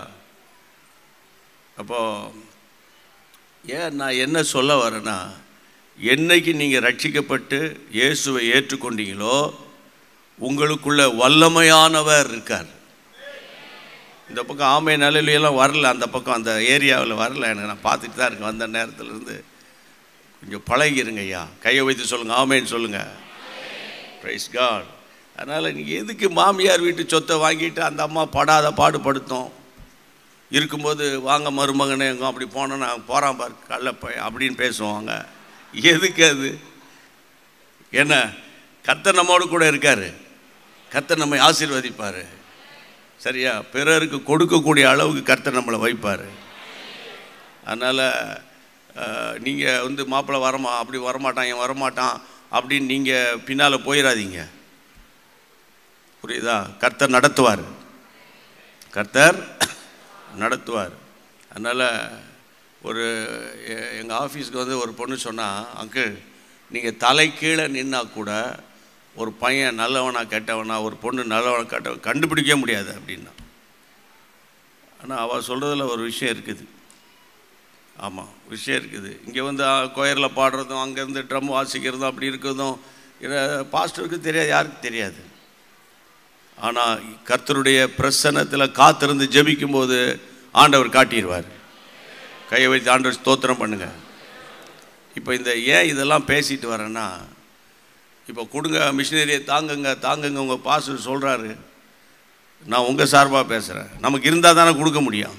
A: அப்போது ஏன் நான் என்ன சொல்ல வரேன்னா என்னைக்கு நீங்கள் ரட்சிக்கப்பட்டு இயேசுவை ஏற்றுக்கொண்டீங்களோ உங்களுக்குள்ள வல்லமையானவர் இருக்கார் இந்த பக்கம் ஆமை நிலையிலாம் வரல அந்த பக்கம் அந்த ஏரியாவில் வரல எனக்கு நான் பார்த்துட்டு தான் இருக்கேன் வந்த நேரத்துல இருந்து கொஞ்சம் பழகிருங்க ஐயா கையை வைத்து சொல்லுங்கள் ஆமேன்னு சொல்லுங்கள் ப்ரைஸ் காட் அதனால் நீங்கள் எதுக்கு மாமியார் வீட்டு சொத்தை வாங்கிட்டு அந்த அம்மா படாத பாடுபடுத்தோம் இருக்கும்போது வாங்க மருமகனே எங்க அப்படி போனோன்னா போகிறான் பார் கள்ள பையன் அப்படின்னு பேசுவாங்க எதுக்கு அது என்ன கர்த்தர் நம்மோடு கூட இருக்காரு கர்த்தர் நம்மை ஆசீர்வதிப்பார் சரியா பிறருக்கு கொடுக்கக்கூடிய அளவுக்கு கர்த்தர் நம்மளை வைப்பார் அதனால் நீங்கள் வந்து மாப்பிள்ளை வரமா அப்படி வரமாட்டான் இவன் வரமாட்டான் அப்படின்னு நீங்கள் பின்னால் போயிடாதீங்க புரியுதா கர்த்தர் நடத்துவார் கர்த்தர் நடத்துவார் அதனால் ஒரு எங்கள் ஆஃபீஸ்க்கு வந்து ஒரு பொண்ணு சொன்னால் அங்கிள் நீங்கள் தலை கீழே நின்னா கூட ஒரு பையன் நல்லவனா கெட்டவனா ஒரு பொண்ணு நல்லவனா கெட்ட கண்டுபிடிக்க முடியாது அப்படின்னா ஆனால் அவள் சொல்கிறதுல ஒரு விஷயம் இருக்குது ஆமாம் விஷயம் இருக்குது இங்கே வந்து கோயரில் பாடுறதும் அங்கேருந்து ட்ரம் வாசிக்கிறதும் அப்படி இருக்கிறதும் இதை பாஸ்டருக்கு தெரியாது யாருக்கு தெரியாது ஆனால் கர்த்தருடைய பிரசன்னத்தில் காத்திருந்து ஜெபிக்கும்போது ஆண்டவர் காட்டிடுவார் கையை வைத்து ஆண்டவர் ஸ்தோத்திரம் பண்ணுங்க இப்போ இந்த ஏன் இதெல்லாம் பேசிட்டு வரேன்னா இப்போ கொடுங்க மிஷினரியை தாங்குங்க தாங்குங்க உங்கள் பாஸ்டர் சொல்கிறாரு நான் உங்கள் சார்பாக பேசுகிறேன் நமக்கு இருந்தால் தானே கொடுக்க முடியும்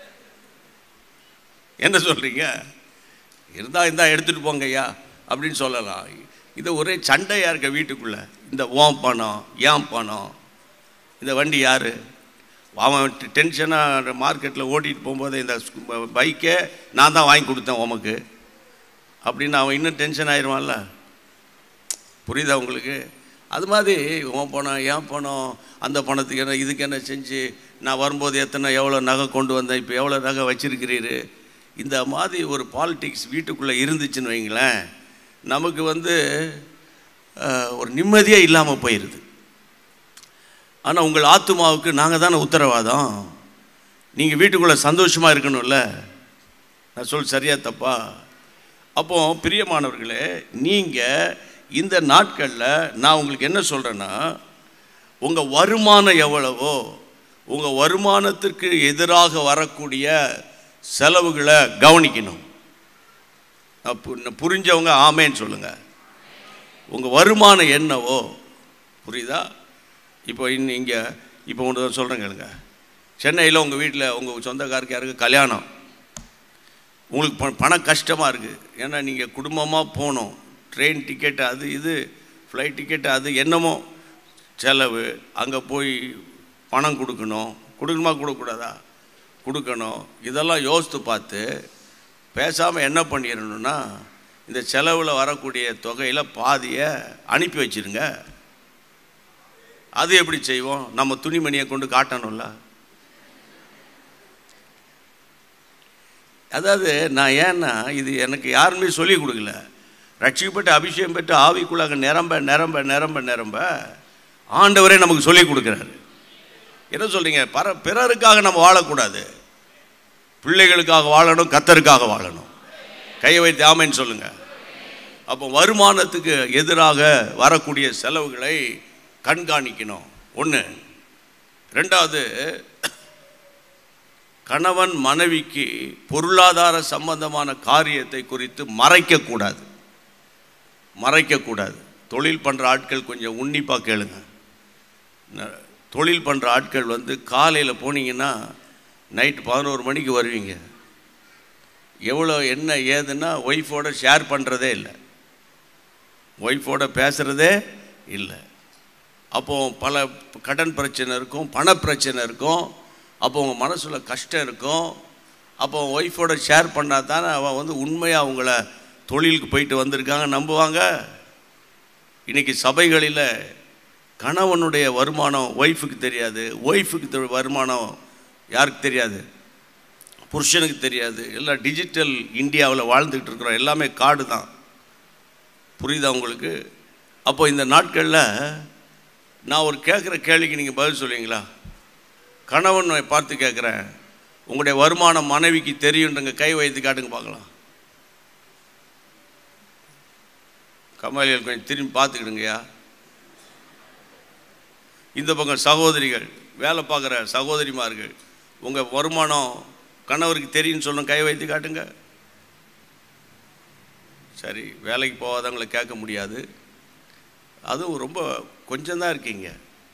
A: என்ன சொல்கிறீங்க இருந்தால் இருந்தால் எடுத்துகிட்டு போங்க ஐயா அப்படின்னு சொல்லலாம் இது ஒரே சண்டையாக இருக்க வீட்டுக்குள்ளே இந்த ஓம் பணம் ஏன் பணம் இந்த வண்டி யார் அவன் டென்ஷனாக மார்க்கெட்டில் ஓட்டிகிட்டு போகும்போது இந்த பைக்கே நான் தான் வாங்கி கொடுத்தேன் உமக்கு அப்படின்னு அவன் இன்னும் டென்ஷன் ஆயிடுவான்ல புரியுதா உங்களுக்கு அது மாதிரி உன் பணம் ஏன் பணம் அந்த பணத்துக்கு என்ன இதுக்கு என்ன செஞ்சு நான் வரும்போது எத்தனை எவ்வளோ நகை கொண்டு வந்தேன் இப்போ எவ்வளோ நகை வச்சிருக்கிறீரு இந்த மாதிரி ஒரு பாலிடிக்ஸ் வீட்டுக்குள்ளே இருந்துச்சுன்னு வைங்களேன் நமக்கு வந்து அஹ், ஒரு நிம்மதியே இல்லாமல் போயிடுது ஆனால் உங்கள் ஆத்துமாவுக்கு நாங்கள் தானே உத்தரவாதம் நீங்கள் வீட்டுக்குள்ளே சந்தோஷமாக இருக்கணும்ல நான் சொல் சரியா தப்பா அப்போ பிரியமானவர்களே நீங்கள் இந்த நாட்களில் நான் உங்களுக்கு என்ன சொல்கிறேன்னா உங்கள் வருமானம் எவ்வளவோ உங்கள் வருமானத்திற்கு எதிராக வரக்கூடிய செலவுகளை கவனிக்கணும் நான் பு- நான் புரிஞ்சவங்க ஆமேன்னு சொல்லுங்கள் உங்கள் வருமானம் என்னவோ புரியுதா இப்போ இன்னும் இங்கே இப்போ ஒன்று சொல்கிறேன் கேளுங்க சென்னையில் உங்கள் வீட்டில் உங்கள் சொந்தக்காருக்கு யாருக்கு கல்யாணம் உங்களுக்கு ப பணம் கஷ்டமாக இருக்குது ஏன்னா நீங்கள் குடும்பமாக போகணும் ட்ரெயின் டிக்கெட்டு அது இது ஃப்ளைட் டிக்கெட்டு அது என்னமோ செலவு அங்கே போய் பணம் கொடுக்கணும் கொடுக்கணுமா கொடுக்கக்கூடாதா கொடுக்கணும் இதெல்லாம் யோசித்து பார்த்து பேசாமல் என்ன பண்ணிடணும்னா இந்த செலவில் வரக்கூடிய தொகையில் பாதியை அனுப்பி வச்சிருங்க அது எப்படி செய்வோம் நம்ம துணிமணியை கொண்டு காட்டணும்ல அதாவது நான் ஏன்னா இது எனக்கு யாருமே சொல்லிக் கொடுக்கல ரட்சிக்கப்பட்டு அபிஷேகம் பெற்று ஆவிக்குள்ளாக நிரம்ப நிரம்ப நிரம்ப நிரம்ப ஆண்டவரே நமக்கு சொல்லிக் கொடுக்குறாரு என்ன சொல்றீங்க பர பிறருக்காக நம்ம வாழக்கூடாது பிள்ளைகளுக்காக வாழணும் கத்தருக்காக வாழணும் கையை வைத்து ஆமைன்னு சொல்லுங்க அப்போ வருமானத்துக்கு எதிராக வரக்கூடிய செலவுகளை கண்காணிக்கணும் ஒன்று ரெண்டாவது கணவன் மனைவிக்கு பொருளாதார சம்பந்தமான காரியத்தை குறித்து மறைக்கக்கூடாது மறைக்கக்கூடாது தொழில் பண்ணுற ஆட்கள் கொஞ்சம் உன்னிப்பாக கேளுங்க ந- தொழில் பண்ணுற ஆட்கள் வந்து காலையில் போனீங்கன்னா நைட் பதினோரு மணிக்கு வருவீங்க எவ்வளோ என்ன ஏதுன்னா ஒய்ஃபோட ஷேர் பண்ணுறதே இல்லை ஒய்ஃபோட பேசுகிறதே இல்லை அப்போ பல கடன் பிரச்சனை இருக்கும் பண பிரச்சனை இருக்கும் அப்போ உங்கள் மனசில் கஷ்டம் இருக்கும் அப்போ ஒய்ஃபோட ஷேர் பண்ணால் தானே அவள் வந்து உண்மையாக அவங்கள தொழிலுக்கு போயிட்டு வந்திருக்காங்க நம்புவாங்க இன்னைக்கு சபைகளில் கணவனுடைய வருமானம் ஒய்ஃபுக்கு தெரியாது ஒய்ஃபுக்கு வருமானம் யாருக்கு தெரியாது புருஷனுக்கு தெரியாது எல்லாம் டிஜிட்டல் இந்தியாவில் வாழ்ந்துக்கிட்டு இருக்கிறோம் எல்லாமே காடு தான் புரியுதா உங்களுக்கு அப்போ இந்த நாட்களில் நான் ஒரு கேட்குற கேள்விக்கு நீங்கள் பதில் சொல்லுவீங்களா கணவனை பார்த்து கேட்குறேன் உங்களுடைய வருமானம் மனைவிக்கு தெரியுன்றங்க கை வைத்து காட்டுங்க பார்க்கலாம் கமாலியல் கொஞ்சம் திரும்பி பார்த்துக்கிடுங்கய்யா இந்த பக்கம் சகோதரிகள் வேலை பார்க்குற சகோதரிமார்கள் உங்கள் வருமானம் கணவருக்கு தெரியும்னு சொல்லணும் கை வைத்து காட்டுங்க சரி வேலைக்கு போகாதவங்களை கேட்க முடியாது அதுவும் ரொம்ப கொஞ்சம் தான் இருக்கீங்க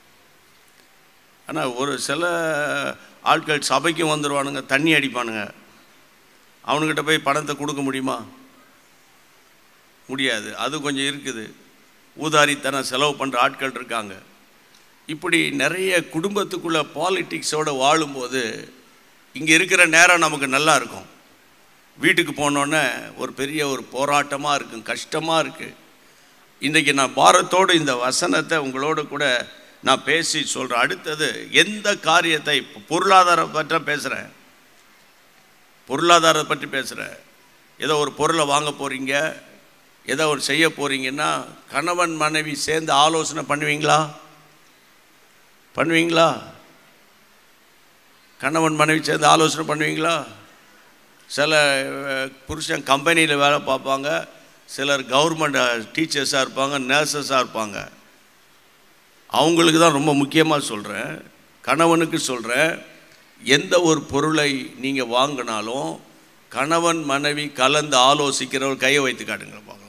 A: ஆனால் ஒரு சில ஆட்கள் சபைக்கும் வந்துடுவானுங்க தண்ணி அடிப்பானுங்க அவனுக்கிட்ட போய் பணத்தை கொடுக்க முடியுமா முடியாது அது கொஞ்சம் இருக்குது ஊதாரித்தனம் செலவு பண்ணுற ஆட்கள் இருக்காங்க இப்படி நிறைய குடும்பத்துக்குள்ள பாலிட்டிக்ஸோடு வாழும்போது இங்கே இருக்கிற நேரம் நமக்கு நல்லா இருக்கும் வீட்டுக்கு போனோன்னே ஒரு பெரிய ஒரு போராட்டமாக இருக்கும் கஷ்டமாக இருக்குது இன்றைக்கி நான் பாரத்தோடு இந்த வசனத்தை உங்களோட கூட நான் பேசி சொல்கிறேன் அடுத்தது எந்த காரியத்தை இப்போ பொருளாதாரம் பற்றி பேசுகிறேன் பொருளாதாரத்தை பற்றி பேசுகிறேன் ஏதோ ஒரு பொருளை வாங்க போகிறீங்க ஏதோ ஒரு செய்ய போகிறீங்கன்னா கணவன் மனைவி சேர்ந்து ஆலோசனை பண்ணுவீங்களா பண்ணுவீங்களா கணவன் மனைவி சேர்ந்து ஆலோசனை பண்ணுவீங்களா சில அஹ், புருஷன் கம்பெனியில் வேலை பார்ப்பாங்க சிலர் கவர்மெண்ட் டீச்சர்ஸாக இருப்பாங்க நர்சஸாக இருப்பாங்க அவங்களுக்கு தான் ரொம்ப முக்கியமாக சொல்கிறேன் கணவனுக்கு சொல்கிறேன் எந்த ஒரு பொருளை நீங்கள் வாங்கினாலும் கணவன் மனைவி கலந்து ஆலோசிக்கிற ஒரு கையை வைத்து காட்டுங்க பார்க்கலாம்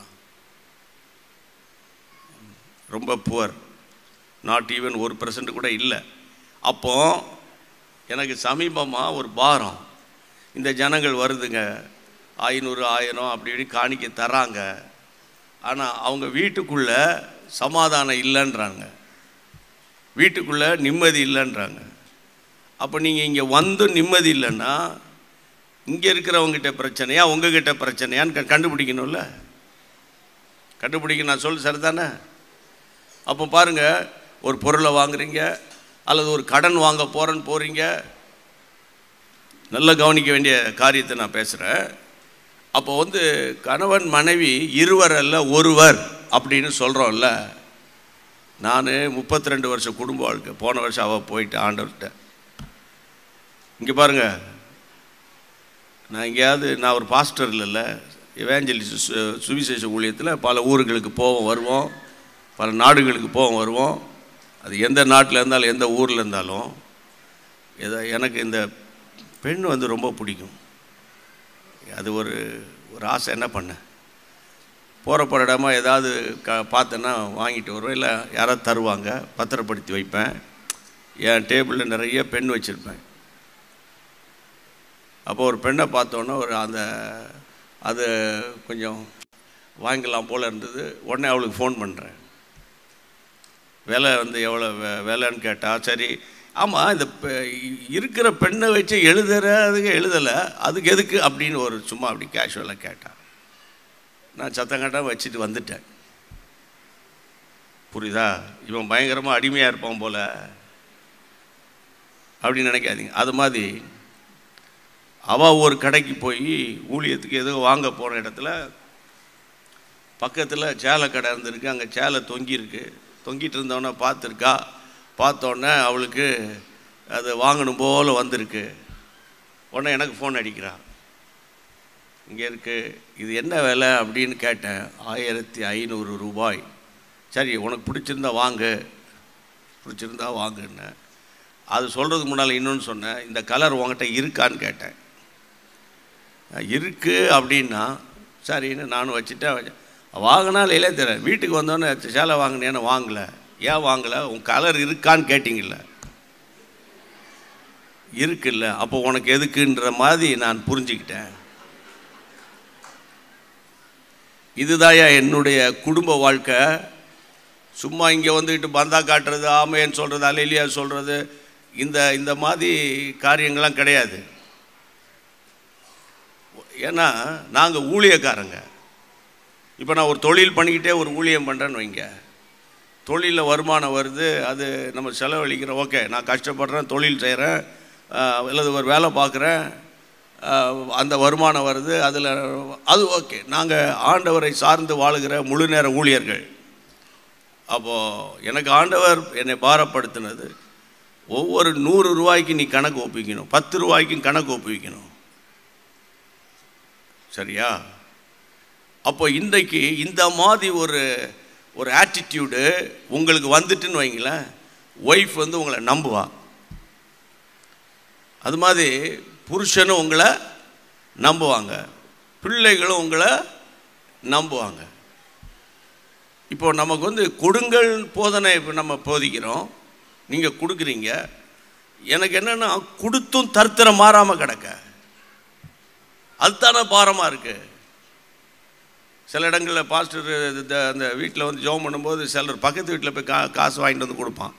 A: ரொம்ப புவர் நாட் ஈவன் ஒரு பர்சன்ட் கூட இல்லை அப்போ எனக்கு சமீபமாக ஒரு பாரம் இந்த ஜனங்கள் வருதுங்க ஐநூறு ஆயிரம் அப்படி இப்படி காணிக்க தராங்க ஆனால் அவங்க வீட்டுக்குள்ளே சமாதானம் இல்லைன்றாங்க வீட்டுக்குள்ளே நிம்மதி இல்லைன்றாங்க அப்போ நீங்கள் இங்கே வந்து நிம்மதி இல்லைன்னா இங்கே இருக்கிறவங்ககிட்ட பிரச்சனையா உங்ககிட்ட பிரச்சனையான்னு க- கண்டுபிடிக்கணும்ல கண்டுபிடிக்க நான் சொல்லு சரிதானே அப்போ பாருங்க ஒரு பொருளை வாங்குறீங்க அல்லது ஒரு கடன் வாங்க போகிறேன்னு போகிறீங்க நல்லா கவனிக்க வேண்டிய காரியத்தை நான் பேசுகிறேன் அப்போ வந்து கணவன் மனைவி இருவர் அல்ல ஒருவர் அப்படின்னு சொல்கிறோம்ல நான் முப்பத்தி ரெண்டு வருஷம் குடும்ப வாழ்க்கை போன வருஷம் அவள் போயிட்டு ஆண்டவர்கிட்ட இங்கே பாருங்க நான் எங்கேயாவது நான் ஒரு பாஸ்டர் இல்லைல்ல எவேஞ்சலிஸ் சுவிசேஷ ஊழியத்தில் பல ஊர்களுக்கு போவோம் வருவோம் பல நாடுகளுக்கு போவோம் வருவோம் அது எந்த நாட்டில் இருந்தாலும் எந்த ஊரில் இருந்தாலும் ஏதோ எனக்கு இந்த பெண் வந்து ரொம்ப பிடிக்கும் அது ஒரு ஒரு ஆசை என்ன பண்ணேன் போகிற போகிற இடமா ஏதாவது க பார்த்தேன்னா வாங்கிட்டு வருவேன் இல்லை யாராவது தருவாங்க பத்திரப்படுத்தி வைப்பேன் என் டேபிளில் நிறைய பெண் வச்சுருப்பேன் அப்போ ஒரு பெண்ணை பார்த்தோன்னே ஒரு அந்த அது கொஞ்சம் வாங்கிக்கலாம் போல் இருந்தது உடனே அவளுக்கு ஃபோன் பண்ணுறேன் விலை வந்து எவ்வளோ வே- விலைன்னு கேட்டா சரி ஆமாம் இந்த பெ- இருக்கிற பெண்ணை வச்சு எழுதுறதுக்கு எழுதலை அதுக்கு எதுக்கு அப்படின்னு ஒரு சும்மா அப்படி கேஷுவலாக கேட்டான் நான் சத்தம் கட்டாம வச்சுட்டு வந்துட்டேன் புரியுதா இவன் பயங்கரமாக அடிமையாக இருப்பான் போல அப்படின்னு நினைக்காதீங்க அது மாதிரி அவள் ஒரு கடைக்கு போய் ஊழியத்துக்கு ஏதோ வாங்க போன இடத்துல பக்கத்தில் சேலை கடை இருந்திருக்கு அங்கே சேலை தொங்கியிருக்கு தொங்கிட்டு இருந்தவொடனே பார்த்துருக்கா பார்த்தோன்னே அவளுக்கு அது வாங்கணும் போல் வந்திருக்கு உடனே எனக்கு ஃபோன் அடிக்கிறா இங்கே இருக்குது இது என்ன விலை அப்படின்னு கேட்டேன் ஆயிரத்தி ஐநூறு ரூபாய் சரி உனக்கு பிடிச்சிருந்தா வாங்கு பிடிச்சிருந்தா வாங்குன்னேன் அது சொல்கிறதுக்கு முன்னால் இன்னொன்று சொன்னேன் இந்த கலர் உங்ககிட்ட இருக்கான்னு கேட்டேன் இருக்குது அப்படின்னா சரின்னு நானும் வச்சுட்டேன் வச்சேன். வாங்கினா இல்லையே தெரியல வீட்டுக்கு வந்தோடனே சேலை வாங்கினேன்னு வாங்கலை ஏன் வாங்கலை உன் கலர் இருக்கான்னு கேட்டிங்கல்ல இருக்குல்ல அப்போ உனக்கு எதுக்குன்ற மாதிரி நான் புரிஞ்சுக்கிட்டேன் இதுதாயா என்னுடைய குடும்ப வாழ்க்கை சும்மா இங்கே வந்துக்கிட்டு பந்தா காட்டுறது ஆமையன்னு சொல்கிறது அலையிலியா சொல்கிறது இந்த இந்த மாதிரி காரியங்கள்லாம் கிடையாது ஏன்னா நாங்கள் ஊழியக்காரங்க இப்போ நான் ஒரு தொழில் பண்ணிக்கிட்டே ஒரு ஊழியம் பண்ணுறேன்னு வைங்க தொழிலில் வருமானம் வருது அது நம்ம செலவழிக்கிறோம் ஓகே நான் கஷ்டப்படுறேன் தொழில் செய்கிறேன் அல்லது ஒரு வேலை பார்க்குறேன் அந்த வருமானம் வருது அதில் அது ஓகே நாங்கள் ஆண்டவரை சார்ந்து வாழுகிற முழு நேர ஊழியர்கள் அப்போது எனக்கு ஆண்டவர் என்னை பாரப்படுத்தினது ஒவ்வொரு நூறு ரூபாய்க்கு நீ கணக்கு ஒப்பிக்கணும் பத்து ரூபாய்க்கும் கணக்கு ஒப்புவிக்கணும் சரியா அப்போ இன்றைக்கு இந்த மாதிரி ஒரு ஒரு ஆட்டிடியூடு உங்களுக்கு வந்துட்டுன்னு வைங்களேன் ஒய்ஃப் வந்து உங்களை நம்புவா அது மாதிரி புருஷனும் உங்களை நம்புவாங்க பிள்ளைகளும் உங்களை நம்புவாங்க இப்போ நமக்கு வந்து கொடுங்கள் போதனை இப்போ நம்ம போதிக்கிறோம் நீங்கள் கொடுக்குறீங்க எனக்கு என்னென்னா கொடுத்தும் தருத்திரம் மாறாமல் கிடக்க அதுதானே பாரமாக இருக்குது சில இடங்களில் பாஸ்டர் இந்த அந்த வீட்டில் வந்து ஜோம் பண்ணும்போது சிலர் பக்கத்து வீட்டில் போய் கா காசு வாங்கிட்டு வந்து கொடுப்பான்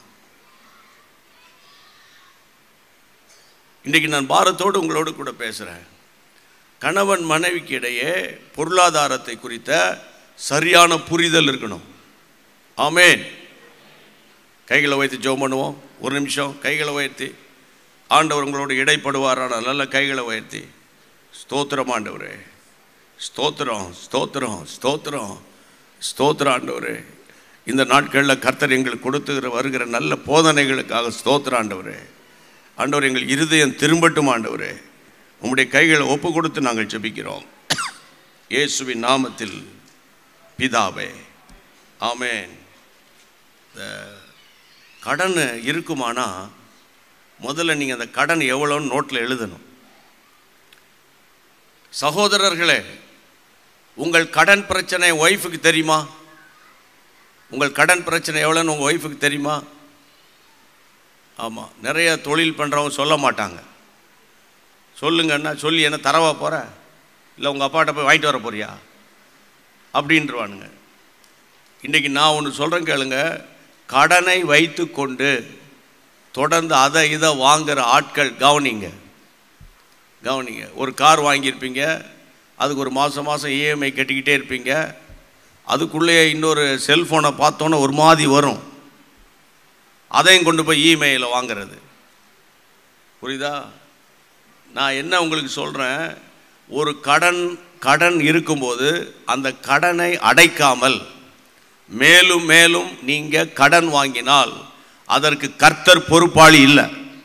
A: இன்றைக்கி நான் பாரத்தோடு உங்களோடு கூட பேசுகிறேன் கணவன் மனைவிக்கு இடையே பொருளாதாரத்தை குறித்த சரியான புரிதல் இருக்கணும் ஆமேன் கைகளை வைத்து ஜோம் பண்ணுவோம் ஒரு நிமிஷம் கைகளை உயர்த்தி ஆண்டவர் உங்களோட இடைப்படுவாரான நல்ல கைகளை உயர்த்தி ஸ்தோத்திரம் ஆண்டவரே ஸ்தோத்திரம் ஸ்தோத்திரம் ஸ்தோத்திரம் ஸ்தோத்திரம் ஆண்டவரே இந்த நாட்களில் கர்த்தர் எங்களுக்கு கொடுத்துகிற வருகிற நல்ல போதனைகளுக்காக ஸ்தோத்திரம் ஆண்டவரே ஆண்டவர் எங்கள் இருதயம் திரும்பட்டும் ஆண்டவரே உம்முடைய கைகளை ஒப்பு கொடுத்து நாங்கள் ஜெபிக்கிறோம் இயேசுவின் நாமத்தில் பிதாவே ஆமேன் இந்த கடன் இருக்குமானா முதல்ல நீங்கள் அந்த கடன் எவ்வளோன்னு நோட்டில் எழுதணும் சகோதரர்களே உங்கள் கடன் பிரச்சனை ஒய்ஃபுக்கு தெரியுமா உங்கள் கடன் பிரச்சனை எவ்வளோன்னு உங்கள் ஒய்ஃபுக்கு தெரியுமா ஆமாம் நிறைய தொழில் பண்ணுறவங்க சொல்ல மாட்டாங்க சொல்லுங்கன்னா சொல்லி என்ன தரவா போகிற இல்லை உங்கள் அப்பாட்ட போய் வாங்கிட்டு வர போறியா அப்படின்றவானுங்க இன்றைக்கி நான் ஒன்று சொல்கிறேன் கேளுங்க கடனை வைத்து கொண்டு தொடர்ந்து அதை இதை வாங்குகிற ஆட்கள் கவனிங்க கவனிங்க ஒரு கார் வாங்கியிருப்பீங்க அதுக்கு ஒரு மாதம் மாதம் இஎம்ஐ கட்டிக்கிட்டே இருப்பீங்க அதுக்குள்ளேயே இன்னொரு செல்ஃபோனை பார்த்தோன்னே ஒரு மாதிரி வரும் அதையும் கொண்டு போய் இமெயிலில் வாங்குறது புரியுதா நான் என்ன உங்களுக்கு சொல்கிறேன் ஒரு கடன் கடன் இருக்கும்போது அந்த கடனை அடைக்காமல் மேலும் மேலும் நீங்கள் கடன் வாங்கினால் அதற்கு கர்த்தர் பொறுப்பாளி இல்லை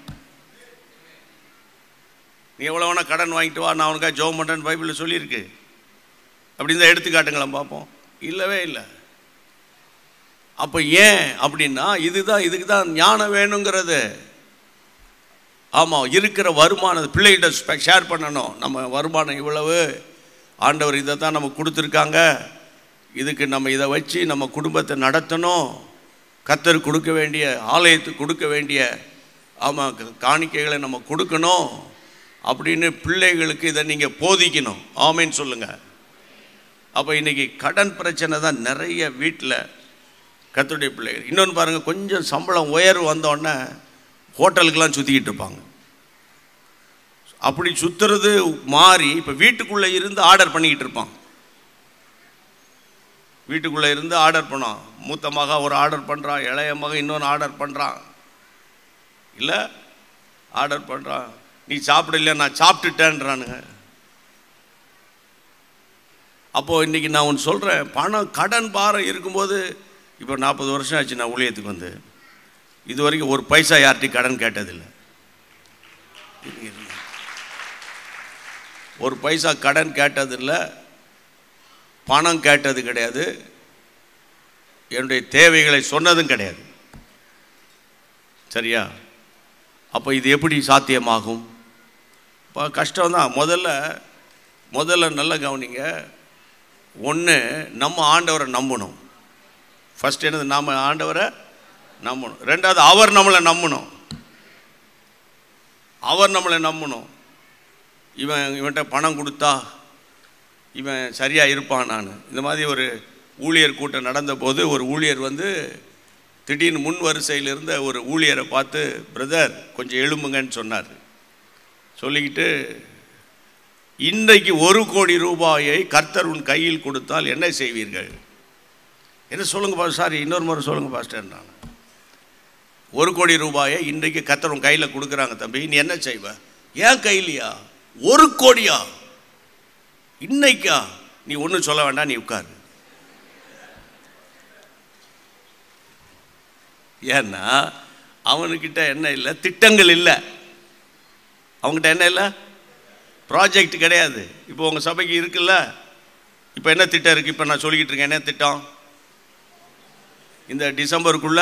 A: நீ எவ்வளோ வேணால் கடன் வாங்கிட்டு வா நான் உனக்காக ஜோம் பண்ணுறேன்னு பைபிளில் சொல்லியிருக்கு அப்படின்னு தான் எடுத்துக்காட்டுங்களேன் பார்ப்போம் இல்லவே இல்லை அப்போ ஏன் அப்படின்னா இதுதான் இதுக்கு தான் ஞானம் வேணுங்கிறது ஆமாம் இருக்கிற வருமானம் பிள்ளைகிட்ட ஷேர் பண்ணணும் நம்ம வருமானம் இவ்வளவு ஆண்டவர் இதை தான் நம்ம கொடுத்துருக்காங்க இதுக்கு நம்ம இதை வச்சு நம்ம குடும்பத்தை நடத்தணும் கத்தர் கொடுக்க வேண்டிய ஆலயத்துக்கு கொடுக்க வேண்டிய ஆமாம் காணிக்கைகளை நம்ம கொடுக்கணும் அப்படின்னு பிள்ளைகளுக்கு இதை நீங்கள் போதிக்கணும் ஆமைன்னு சொல்லுங்கள் அப்போ இன்றைக்கி கடன் பிரச்சனை தான் நிறைய வீட்டில் கத்துடைய பிள்ளைகள் இன்னொன்று பாருங்கள் கொஞ்சம் சம்பளம் உயர்வு வந்தோடனே ஹோட்டலுக்கெல்லாம் சுற்றிக்கிட்டு இருப்பாங்க அப்படி சுற்றுறது மாறி இப்போ வீட்டுக்குள்ளே இருந்து ஆர்டர் பண்ணிக்கிட்டு இருப்பான் வீட்டுக்குள்ளே இருந்து ஆர்டர் பண்ணோம் மூத்த மகன் ஒரு ஆர்டர் பண்ணுறான் இளைய மகன் இன்னொன்று ஆர்டர் பண்ணுறான் இல்லை ஆர்டர் பண்ணுறான் நீ சாப்பிடல நான் சாப்பிட்டுட்டேன்றானுங்க அப்போது இன்றைக்கி நான் ஒன்று சொல்கிறேன் பணம் கடன் பாரம் இருக்கும்போது இப்போ நாற்பது வருஷம் ஆச்சு நான் ஊழியத்துக்கு வந்து இது வரைக்கும் ஒரு பைசா யார்கிட்டையும் கடன் கேட்டதில்லை ஒரு பைசா கடன் கேட்டதில்லை பணம் கேட்டது கிடையாது என்னுடைய தேவைகளை சொன்னதும் கிடையாது சரியா அப்போ இது எப்படி சாத்தியமாகும் இப்போ கஷ்டம்தான் முதல்ல முதல்ல நல்ல கவனிங்க ஒன்று நம்ம ஆண்டவரை நம்பணும் ஃபர்ஸ்ட் என்னது நாம் ஆண்டவரை நம்பணும் ரெண்டாவது அவர் நம்மளை நம்பணும் அவர் நம்மளை நம்பணும் இவன் இவன்கிட்ட பணம் கொடுத்தா இவன் சரியாக இருப்பான் நான் இந்த மாதிரி ஒரு ஊழியர் கூட்டம் நடந்தபோது ஒரு ஊழியர் வந்து திடீர்னு முன் வரிசையில் இருந்த ஒரு ஊழியரை பார்த்து பிரதர் கொஞ்சம் எழும்புங்கன்னு சொன்னார் சொல்லிக்கிட்டு இன்றைக்கு ஒரு கோடி ரூபாயை கர்த்தர் உன் கையில் கொடுத்தால் என்ன செய்வீர்கள் என்ன சொல்லுங்க பா சாரி இன்னொரு முறை சொல்லுங்க பாஸ்டர் நான் ஒரு கோடி ரூபாயை இன்றைக்கு கர்த்தர் உன் கையில் கொடுக்குறாங்க தம்பி நீ என்ன செய்வ ஏன் கையிலையா ஒரு கோடியா இன்னைக்கா நீ ஒன்றும் சொல்ல வேண்டாம் நீ உட்காரு ஏன்னா அவனுக்கிட்ட என்ன இல்லை திட்டங்கள் இல்லை அவங்ககிட்ட என்ன இல்லை ப்ராஜெக்ட் கிடையாது இப்போ உங்கள் சபைக்கு இருக்குல்ல இப்போ என்ன திட்டம் இருக்குது இப்போ நான் சொல்லிக்கிட்டு இருக்கேன் என்ன திட்டம் இந்த டிசம்பருக்குள்ள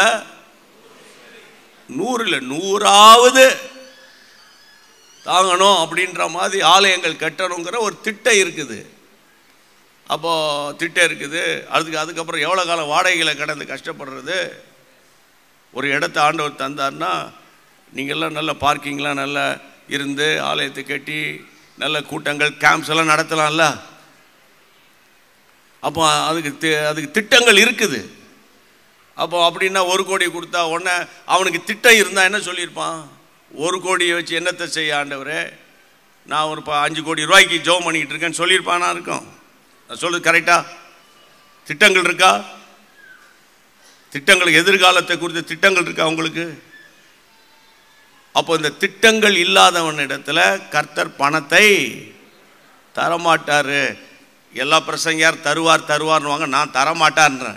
A: நூறில் நூறாவது தாங்கணும் அப்படின்ற மாதிரி ஆலயங்கள் கட்டணுங்கிற ஒரு திட்டம் இருக்குது அப்போது திட்டம் இருக்குது அதுக்கு அதுக்கப்புறம் எவ்வளோ காலம் வாடகைகளை கடந்து கஷ்டப்படுறது ஒரு இடத்த ஆண்டவர் தந்தார்னா நீங்கள்லாம் நல்ல பார்க்கிங்லாம் நல்லா இருந்து ஆலயத்தை கட்டி நல்ல கூட்டங்கள் கேம்ப்ஸ் எல்லாம் நடத்தலாம்ல அப்போ அதுக்கு தி- அதுக்கு திட்டங்கள் இருக்குது அப்போ அப்படின்னா ஒரு கோடி கொடுத்தா உடனே அவனுக்கு திட்டம் இருந்தால் என்ன சொல்லியிருப்பான் ஒரு கோடியை வச்சு என்னத்தை செய்ய ஆண்டவரே நான் ஒரு ப- அஞ்சு கோடி ரூபாய்க்கு ஜோம் பண்ணிக்கிட்டு இருக்கேன்னு சொல்லியிருப்பானா இருக்கும் நான் சொல்றது கரெக்டா திட்டங்கள் இருக்கா திட்டங்கள் எதிர்காலத்தை குறித்த திட்டங்கள் இருக்கா உங்களுக்கு அப்போ இந்த திட்டங்கள் இல்லாதவனிடத்துல கர்த்தர் பணத்தை தரமாட்டாரு எல்லா பிரசங்கியார் தருவார் தருவார்னுவாங்க நான் தரமாட்டான்றேன்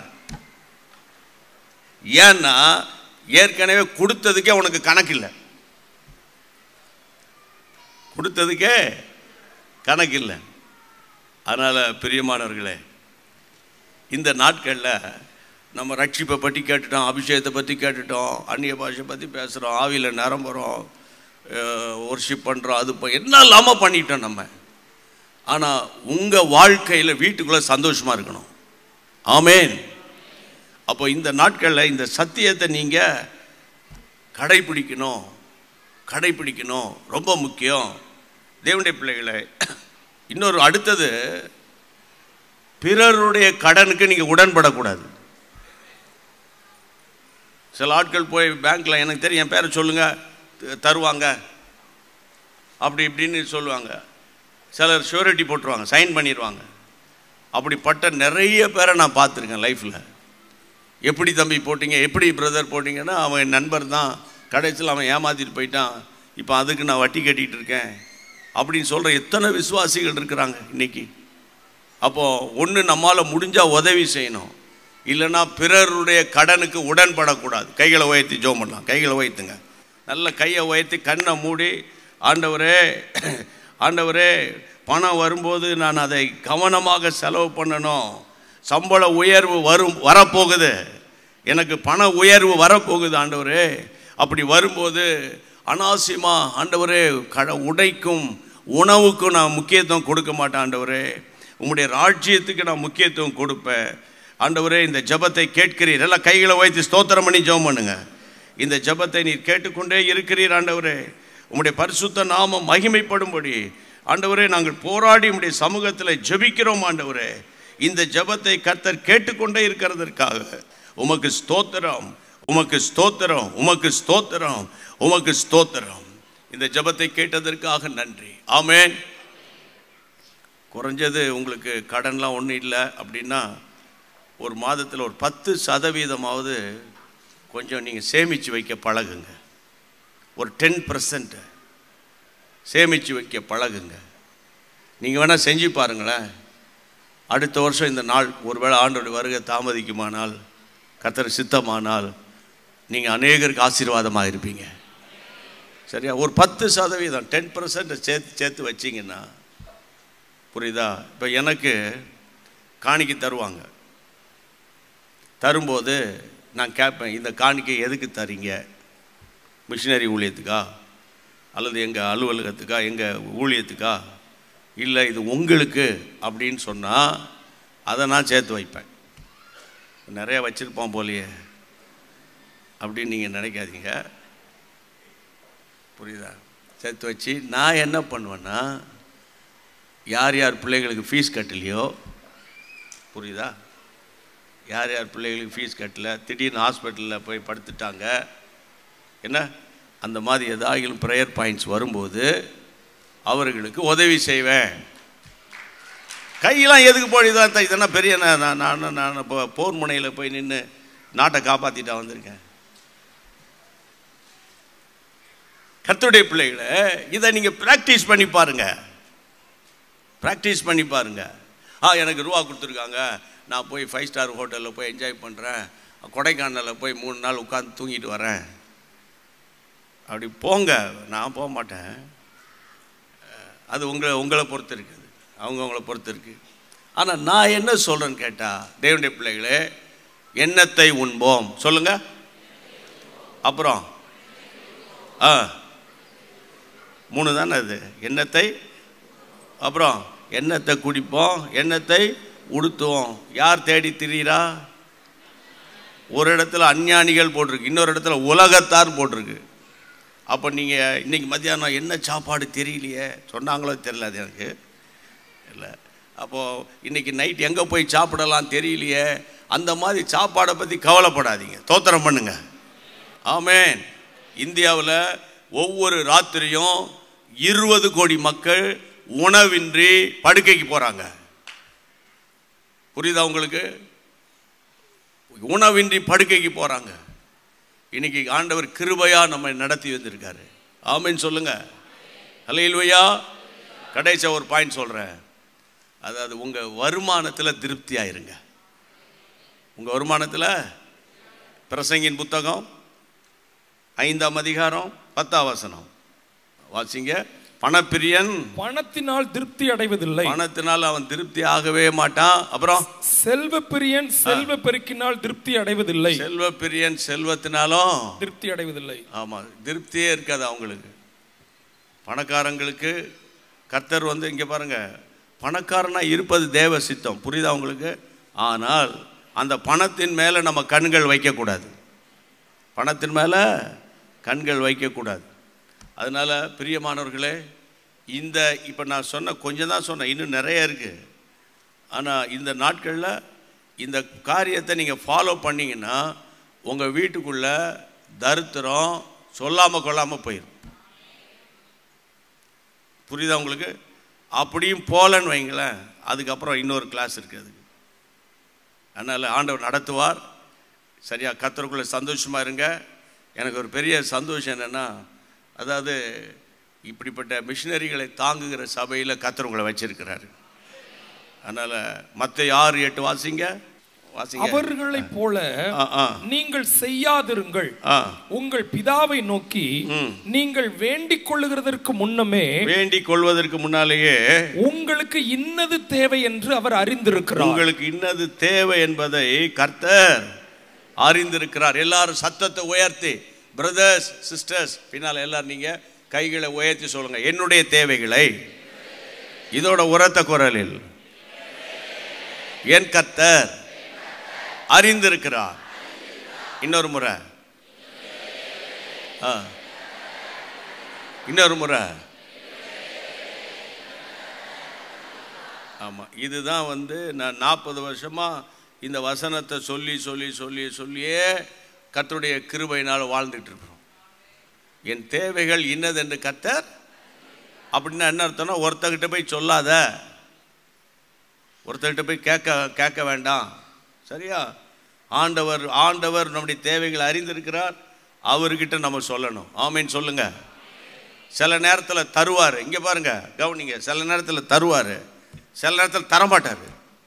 A: ஏன்னா ஏற்கனவே கொடுத்ததுக்கே உனக்கு கணக்கு இல்லை கொடுத்ததுக்கே கணக்கு இல்லை அதனால் பிரியமானவர்களே இந்த நாட்களில் நம்ம ரட்சிப்பை பற்றி கேட்டுட்டோம் அபிஷேகத்தை பற்றி கேட்டுட்டோம் அந்நிய பாஷை பற்றி பேசுகிறோம் ஆவியில் நிரம்புறோம் ஒர்ஷிப் பண்ணுறோம் அது இப்போ என்ன இல்லாமல் பண்ணிட்டோம் நம்ம ஆனால் உங்கள் வாழ்க்கையில் வீட்டுக்குள்ளே சந்தோஷமாக இருக்கணும் ஆமேன் அப்போ இந்த நாட்களில் இந்த சத்தியத்தை நீங்கள் கடைபிடிக்கணும் கடைபிடிக்கணும் ரொம்ப முக்கியம் தேவனுடைய பிள்ளைகளை இன்னொரு அடுத்தது பிறருடைய கடனுக்கு நீங்கள் உடன்படக்கூடாது சில ஆட்கள் போய் பேங்க்கில் எனக்கு தெரியும் என் பேரை சொல்லுங்கள் த- தருவாங்க அப்படி இப்படின்னு சொல்லுவாங்க சிலர் ஷூரிட்டி போட்டுருவாங்க சைன் பண்ணிடுவாங்க அப்படிப்பட்ட நிறைய பேரை நான் பார்த்துருக்கேன் லைஃப்பில் எப்படி தம்பி போட்டீங்க எப்படி பிரதர் போட்டீங்கன்னா அவன் என் நண்பர் தான் கடைசியில் அவன் ஏமாத்திட்டு போயிட்டான் இப்போ அதுக்கு நான் வட்டி கட்டிகிட்டு இருக்கேன் அப்படின்னு சொல்கிற எத்தனை விசுவாசிகள் இருக்கிறாங்க இன்னைக்கு அப்போது ஒன்று நம்மால் முடிஞ்சால் உதவி செய்யணும் இல்லைன்னா பிறருடைய கடனுக்கு உடன்படக்கூடாது கைகளை உயர்த்தி ஜோம் பண்ணலாம் கைகளை உயர்த்துங்க நல்ல கையை உயர்த்தி கண்ணை மூடி ஆண்டவரே ஆண்டவரே பணம் வரும்போது நான் அதை கவனமாக செலவு பண்ணணும் சம்பள உயர்வு வரும் வரப்போகுது எனக்கு பண உயர்வு வரப்போகுது ஆண்டவரே அப்படி வரும்போது அனாவசியமா ஆண்டவரே கட உடைக்கும் உணவுக்கும் நான் முக்கியத்துவம் கொடுக்க மாட்டேன் ஆண்டவரே உம்முடைய ராஜ்யத்துக்கு நான் முக்கியத்துவம் கொடுப்பேன் ஆண்டவரே இந்த ஜெபத்தை கேட்கிறீர் எல்லாம் கைகளை வைத்து ஸ்தோத்திரம் பண்ணி ஜெபம் பண்ணுங்க இந்த ஜெபத்தை நீர் கேட்டுக்கொண்டே இருக்கிறீர் ஆண்டவரே உம்முடைய பரிசுத்த நாமம் மகிமைப்படும்படி ஆண்டவரே நாங்கள் போராடி உம்முடைய சமூகத்தில் ஜெபிக்கிறோம் ஆண்டவரே இந்த ஜெபத்தை கர்த்தர் கேட்டுக்கொண்டே இருக்கிறதற்காக உமக்கு ஸ்தோத்திரம் உமக்கு ஸ்தோத்திரம் உமக்கு ஸ்தோத்திரம் உமக்கு ஸ்தோத்திரம் இந்த ஜெபத்தை கேட்டதற்காக நன்றி ஆமென் குறைஞ்சது உங்களுக்கு கடன்லாம் ஒன்றும் இல்லை அப்படின்னா ஒரு மாதத்தில் ஒரு பத்து சதவீதமாவது கொஞ்சம் நீங்கள் சேமித்து வைக்க பழகுங்க ஒரு டென் பர்சன்ட் சேமித்து வைக்க பழகுங்க நீங்கள் வேணால் செஞ்சு பாருங்களேன் அடுத்த வருஷம் இந்த நாள் ஒருவேளை ஆண்டோட வருகை தாமதிக்குமானால் கத்தர் சித்தமானால் நீங்கள் அநேகருக்கு ஆசீர்வாதமாக இருப்பீங்க சரியா ஒரு பத்து சதவீதம் டென் பர்சன்ட் சேர்த்து சேர்த்து வச்சிங்கன்னா புரியுதா இப்போ எனக்கு காணிக்கை தருவாங்க தரும்போது நான் கேட்பேன் இந்த காணிக்கை எதுக்கு தரீங்க மிஷினரி ஊழியத்துக்கா அல்லது எங்கள் அலுவலகத்துக்கா எங்கள் ஊழியத்துக்கா இல்லை இது உங்களுக்கு அப்படின்னு சொன்னால் அதை நான் சேர்த்து வைப்பேன் நிறைய வச்சுருப்பான் போலையே அப்படின்னு நீங்கள் நினைக்காதீங்க புரியுதா சேர்த்து வச்சு நான் என்ன பண்ணுவேன்னா யார் யார் பிள்ளைங்களுக்கு ஃபீஸ் கட்டலையோ புரியுதா யார் யார் பிள்ளைகளுக்கு ஃபீஸ் கட்டல திடீர்னு ஹாஸ்பிட்டலில் போய் படுத்துட்டாங்க என்ன அந்த மாதிரி ஏதாவது ப்ரேயர் பாயிண்ட்ஸ் வரும்போது அவர்களுக்கு உதவி செய்வேன் கையெல்லாம் எதுக்கு போடுதான் இதெல்லாம் பெரிய நான் நான் நான் நான் இப்போ போர் முனையில் போய் நின்று நாட்டை காப்பாற்றிட்டா வந்திருக்கேன் கர்த்தருடைய பிள்ளைகளை இதை நீங்கள் ப்ராக்டிஸ் பண்ணி பாருங்க ப்ராக்டிஸ் பண்ணி பாருங்க ஆ எனக்கு ரூபா கொடுத்துருக்காங்க நான் போய் ஃபைவ் ஸ்டார் ஹோட்டலில் போய் என்ஜாய் பண்ணுறேன் கொடைக்கானலில் போய் மூணு நாள் உட்காந்து தூங்கிட்டு வரேன் அப்படி போங்க நான் போக மாட்டேன் அது உங்களை உங்களை பொறுத்து இருக்குது அவங்கவுங்கள பொறுத்து இருக்கு ஆனால் நான் என்ன சொல்கிறேன்னு கேட்டால் தேவனுடைய பிள்ளைகளே எண்ணத்தை உண்போம் சொல்லுங்க அப்புறம் ஆ மூணு தானே அது எண்ணத்தை அப்புறம் எண்ணத்தை குடிப்போம் எண்ணத்தை உடுத்துவோம் யார் தேடி திரியிறா ஒரு இடத்துல அஞ்ஞானிகள் போட்டிருக்கு இன்னொரு இடத்துல உலகத்தார் போட்டிருக்கு அப்போ நீங்கள் இன்னைக்கு மத்தியானம் என்ன சாப்பாடு தெரியலையே சொன்னாங்களோ தெரியல அது எனக்கு இல்லை அப்போது இன்னைக்கு நைட் எங்கே போய் சாப்பிடலாம் தெரியலையே அந்த மாதிரி சாப்பாடை பற்றி கவலைப்படாதீங்க தோத்திரம் பண்ணுங்க ஆமேன் இந்தியாவில் ஒவ்வொரு ராத்திரியும் இருபது கோடி மக்கள் உணவின்றி படுக்கைக்கு போகிறாங்க புரியுதா உங்களுக்கு உணவின்றி படுக்கைக்கு போகிறாங்க இன்னைக்கு ஆண்டவர் கிருபையா நம்ம நடத்தி வந்திருக்காரு ஆமென்னு சொல்லுங்க ஹலையில்வையா கடைசியாக ஒரு பாயிண்ட் சொல்கிறேன் அதாவது உங்கள் வருமானத்தில் திருப்தி ஆயிருங்க உங்கள் வருமானத்தில் பிரசங்கின் புத்தகம் ஐந்தாம் அதிகாரம் பத்தாம் வசனம் வாசிங்க பணப்பிரியன்
C: பணத்தினால் திருப்தி அடைவதில்லை
A: பணத்தினால் அவன் திருப்தி ஆகவே மாட்டான் அப்புறம்
C: செல்வ பிரியன் செல்வ பெருக்கினால் திருப்தி அடைவதில்லை
A: செல்வ பிரியன் செல்வத்தினாலும்
C: திருப்தி அடைவதில்லை
A: ஆமாம் திருப்தியே இருக்காது அவங்களுக்கு பணக்காரங்களுக்கு கர்த்தர் வந்து இங்கே பாருங்க பணக்காரனா இருப்பது தேவ சித்தம் புரியுதா உங்களுக்கு ஆனால் அந்த பணத்தின் மேலே நம்ம கண்கள் வைக்கக்கூடாது பணத்தின் மேலே கண்கள் வைக்கக்கூடாது அதனால் பிரியமானவர்களே இந்த இப்போ நான் சொன்ன கொஞ்சம் தான் சொன்னேன் இன்னும் நிறைய இருக்குது ஆனால் இந்த நாட்களில் இந்த காரியத்தை நீங்கள் ஃபாலோ பண்ணீங்கன்னா உங்கள் வீட்டுக்குள்ளே தரித்திரம் சொல்லாமல் கொள்ளாமல் போயிடும் புரியுதா உங்களுக்கு அப்படியும் போகலன்னு வைங்களேன் அதுக்கப்புறம் இன்னொரு கிளாஸ் இருக்குது அதுக்கு அதனால் ஆண்டவர் நடத்துவார் சரியா கத்தருக்குள்ளே சந்தோஷமாக இருங்க எனக்கு ஒரு பெரிய சந்தோஷம் என்னென்னா அதாவது இப்படிப்பட்ட மிஷினரிகளை தாங்குகிற சபையில் கத்தர் உங்களை வச்சிருக்கிறாரு அதனால் மற்ற ஆறு எட்டு வாசிங்க வாசிங்க
C: அவர்களைப் போல
A: ஆ ஆ
C: நீங்கள் செய்யாதிருங்கள்
A: ஆ
C: உங்கள் பிதாவை நோக்கி
A: ம்.
C: நீங்கள் வேண்டிக் கொள்ளுகிறதற்கு முன்னமே
A: வேண்டிக் கொள்வதற்கு முன்னாலேயே
C: உங்களுக்கு இன்னது தேவை என்று அவர் அறிந்திருக்கிறார்
A: உங்களுக்கு இன்னது தேவை என்பதை கர்த்தர் அறிந்திருக்கிறார் எல்லாரும் சத்தத்தை உயர்த்தி பிரதர்ஸ் சிஸ்டர்ஸ் பின்னால் எல்லாரும் நீங்க கைகளை உயர்த்தி சொல்லுங்க என்னுடைய தேவைகளை இதோட உரத்த குரலில் என் கர்த்தர் அறிந்திருக்கிறார் இன்னொரு முறை ஆ இன்னொரு முறை ஆமாம் இதுதான் வந்து நான் நாற்பது வருஷமாக இந்த வசனத்தை சொல்லி சொல்லி சொல்லி சொல்லியே கர்த்தருடைய கிருபையினால் வாழ்ந்துட்டு இருக்கிறோம் என் தேவைகள் இன்னதென்று கர்த்தர் அப்படின்னா என்ன அர்த்தம்னா ஒருத்தர்கிட்ட போய் சொல்லாத ஒருத்தர்கிட்ட போய் கேட்க கேட்க வேண்டாம் சரியா ஆண்டவர் ஆண்டவர் நம்முடைய தேவைகளை அறிந்திருக்கிறார் அவர்கிட்ட நம்ம சொல்லணும் ஆமேன்னு சொல்லுங்க சில நேரத்தில் தருவார் இங்கே பாருங்க கவனிங்க சில நேரத்தில் தருவார் சில நேரத்தில் தரமாட்டார்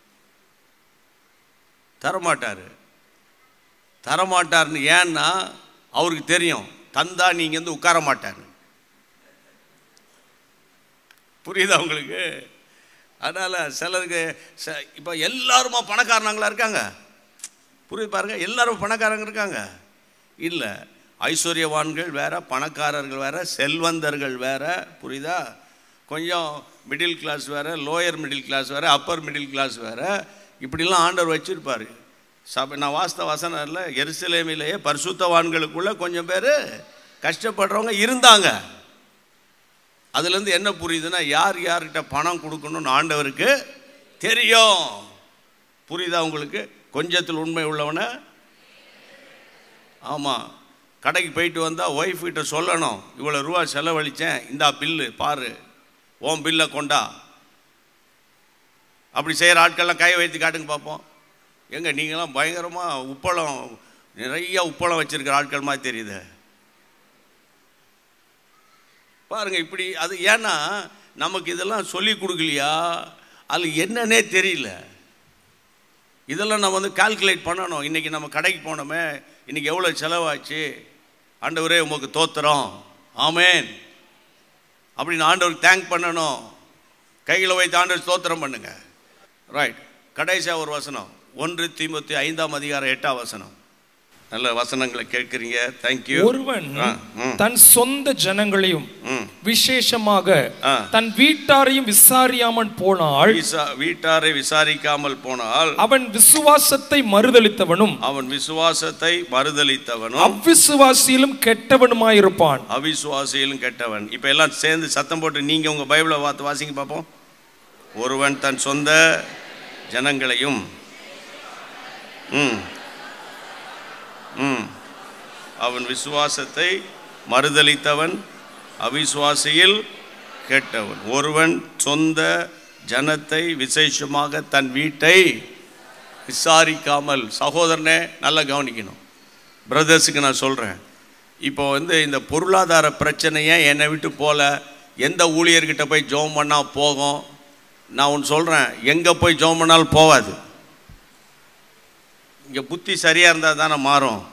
A: தரமாட்டார் தரமாட்டார்னு ஏன்னா அவருக்கு தெரியும் தந்தா நீங்க வந்து உட்கார மாட்டார் புரியுதா உங்களுக்கு அதனால் சிலருக்கு ச இப்போ எல்லாருமா பணக்காரனாங்களா இருக்காங்க புரியுது பாருங்க எல்லாரும் பணக்காரங்க இருக்காங்க இல்லை ஐஸ்வர்யவான்கள் வேற பணக்காரர்கள் வேற செல்வந்தர்கள் வேற புரியுதா கொஞ்சம் மிடில் கிளாஸ் வேற லோயர் மிடில் கிளாஸ் வேற அப்பர் மிடில் கிளாஸ் வேற இப்படிலாம் ஆண்டவர் வச்சிருப்பாரு சபை நான் வாஸ்த வசனம் இல்லை எருசலேமிலேயே பரிசுத்தவான்களுக்குள்ள கொஞ்சம் பேர் கஷ்டப்படுறவங்க இருந்தாங்க அதுலேருந்து என்ன புரியுதுன்னா யார் யார்கிட்ட பணம் கொடுக்கணும்னு ஆண்டவருக்கு தெரியும் புரியுதா உங்களுக்கு கொஞ்சத்தில் உண்மை உள்ளவனை ஆமாம் கடைக்கு போயிட்டு வந்தால் ஒய்ஃப் கிட்ட சொல்லணும் இவ்வளோ ரூபா செலவழித்தேன் இந்தா பில்லு பாரு உன் பில்லை கொண்டா அப்படி செய்கிற ஆட்கள்லாம் கை வைத்து காட்டுங்க பார்ப்போம் எங்க நீங்களாம் பயங்கரமாக உப்பளம் நிறைய உப்பளம் வச்சிருக்கிற ஆட்கள் மாதிரி தெரியுது பாருங்க இப்படி அது ஏன்னா நமக்கு இதெல்லாம் சொல்லி கொடுக்கலையா அது என்னன்னே தெரியல இதெல்லாம் நம்ம வந்து கால்குலேட் பண்ணணும் இன்றைக்கி நம்ம கடைக்கு போனோமே இன்றைக்கி எவ்வளோ செலவாச்சு ஆண்டவரே உமக்கு தோத்துறோம் ஆமேன் அப்படின்னு ஆண்டவருக்கு தேங்க் பண்ணணும் கைகளை வைத்து ஆண்டவர் ஸ்தோத்திரம் பண்ணுங்க ரைட் கடைசியாக ஒரு வசனம் ஒன்று தீமத்தி ஐந்தாம் அதிகாரம் எட்டாம் வசனம் நல்ல வசனங்களை கேட்குறீங்க தேங்க்யூ
C: ஒருவன் தன் சொந்த ஜனங்களையும்
A: ம்
C: விசேஷமாக
A: ஆ.
C: தன் வீட்டாரையும் விசாரியாமல் போனால்
A: விசா வீட்டாரை விசாரிக்காமல் போனால்
C: அவன் விசுவாசத்தை மறுதலித்தவனும்
A: அவன் விசுவாசத்தை மறுதலித்தவனும்
C: அவ்விசுவாசியிலும் கெட்டவனுமாயிருப்பான்
A: அவிசுவாசியிலும் கெட்டவன் இப்போ எல்லாம் சேர்ந்து சத்தம் போட்டு நீங்கள் உங்கள் பைபிளை பார்த்து வாசிங்க பார்ப்போம் ஒருவன் தன் சொந்த ஜனங்களையும் ம் ம் அவன் விசுவாசத்தை மறுதலித்தவன் அவிசுவாசியில் கெட்டவன் ஒருவன் சொந்த ஜனத்தை விசேஷமாக தன் வீட்டை விசாரிக்காமல் சகோதரனே நல்லா கவனிக்கணும் பிரதர்ஸுக்கு நான் சொல்கிறேன் இப்போ வந்து இந்த பொருளாதார பிரச்சனையை என்னை விட்டு போல எந்த ஊழியர்கிட்ட போய் ஜோம் பண்ணால் போகும் நான் ஒன்று சொல்கிறேன் எங்கே போய் ஜோம் பண்ணாலும் போகாது இங்கே புத்தி சரியாக இருந்தால் தானே மாறும்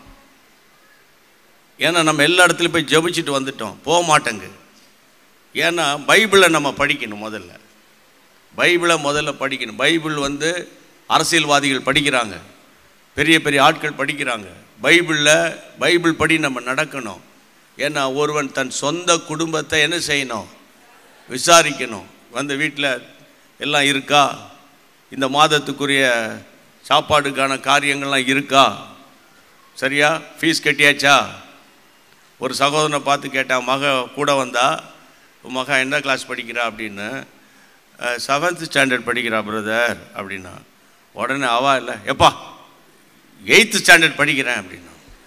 A: ஏன்னா நம்ம எல்லா இடத்துலையும் போய் ஜெபிச்சுட்டு வந்துட்டோம் போக மாட்டேங்க ஏன்னா பைபிளை நம்ம படிக்கணும் முதல்ல பைபிளை முதல்ல படிக்கணும் பைபிள் வந்து அரசியல்வாதிகள் படிக்கிறாங்க பெரிய பெரிய ஆட்கள் படிக்கிறாங்க பைபிளில் பைபிள் படி நம்ம நடக்கணும் ஏன்னா ஒருவன் தன் சொந்த குடும்பத்தை என்ன செய்யணும் விசாரிக்கணும் வந்து வீட்டில் எல்லாம் இருக்கா இந்த மாதத்துக்குரிய சாப்பாடுக்கான காரியங்கள்லாம் இருக்கா சரியா ஃபீஸ் கட்டியாச்சா ஒரு சகோதரனை பார்த்து கேட்டான் மக கூட வந்தா உன் மகன் என்ன கிளாஸ் படிக்கிறா அப்படின்னு செவன்த் ஸ்டாண்டர்ட் படிக்கிறா பிரதர் அப்படின்னா உடனே அவா இல்லை எப்பா எயித்து ஸ்டாண்டர்ட் படிக்கிறேன் அப்படின்னா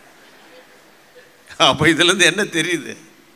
A: அப்போ இதுலேருந்து என்ன தெரியுது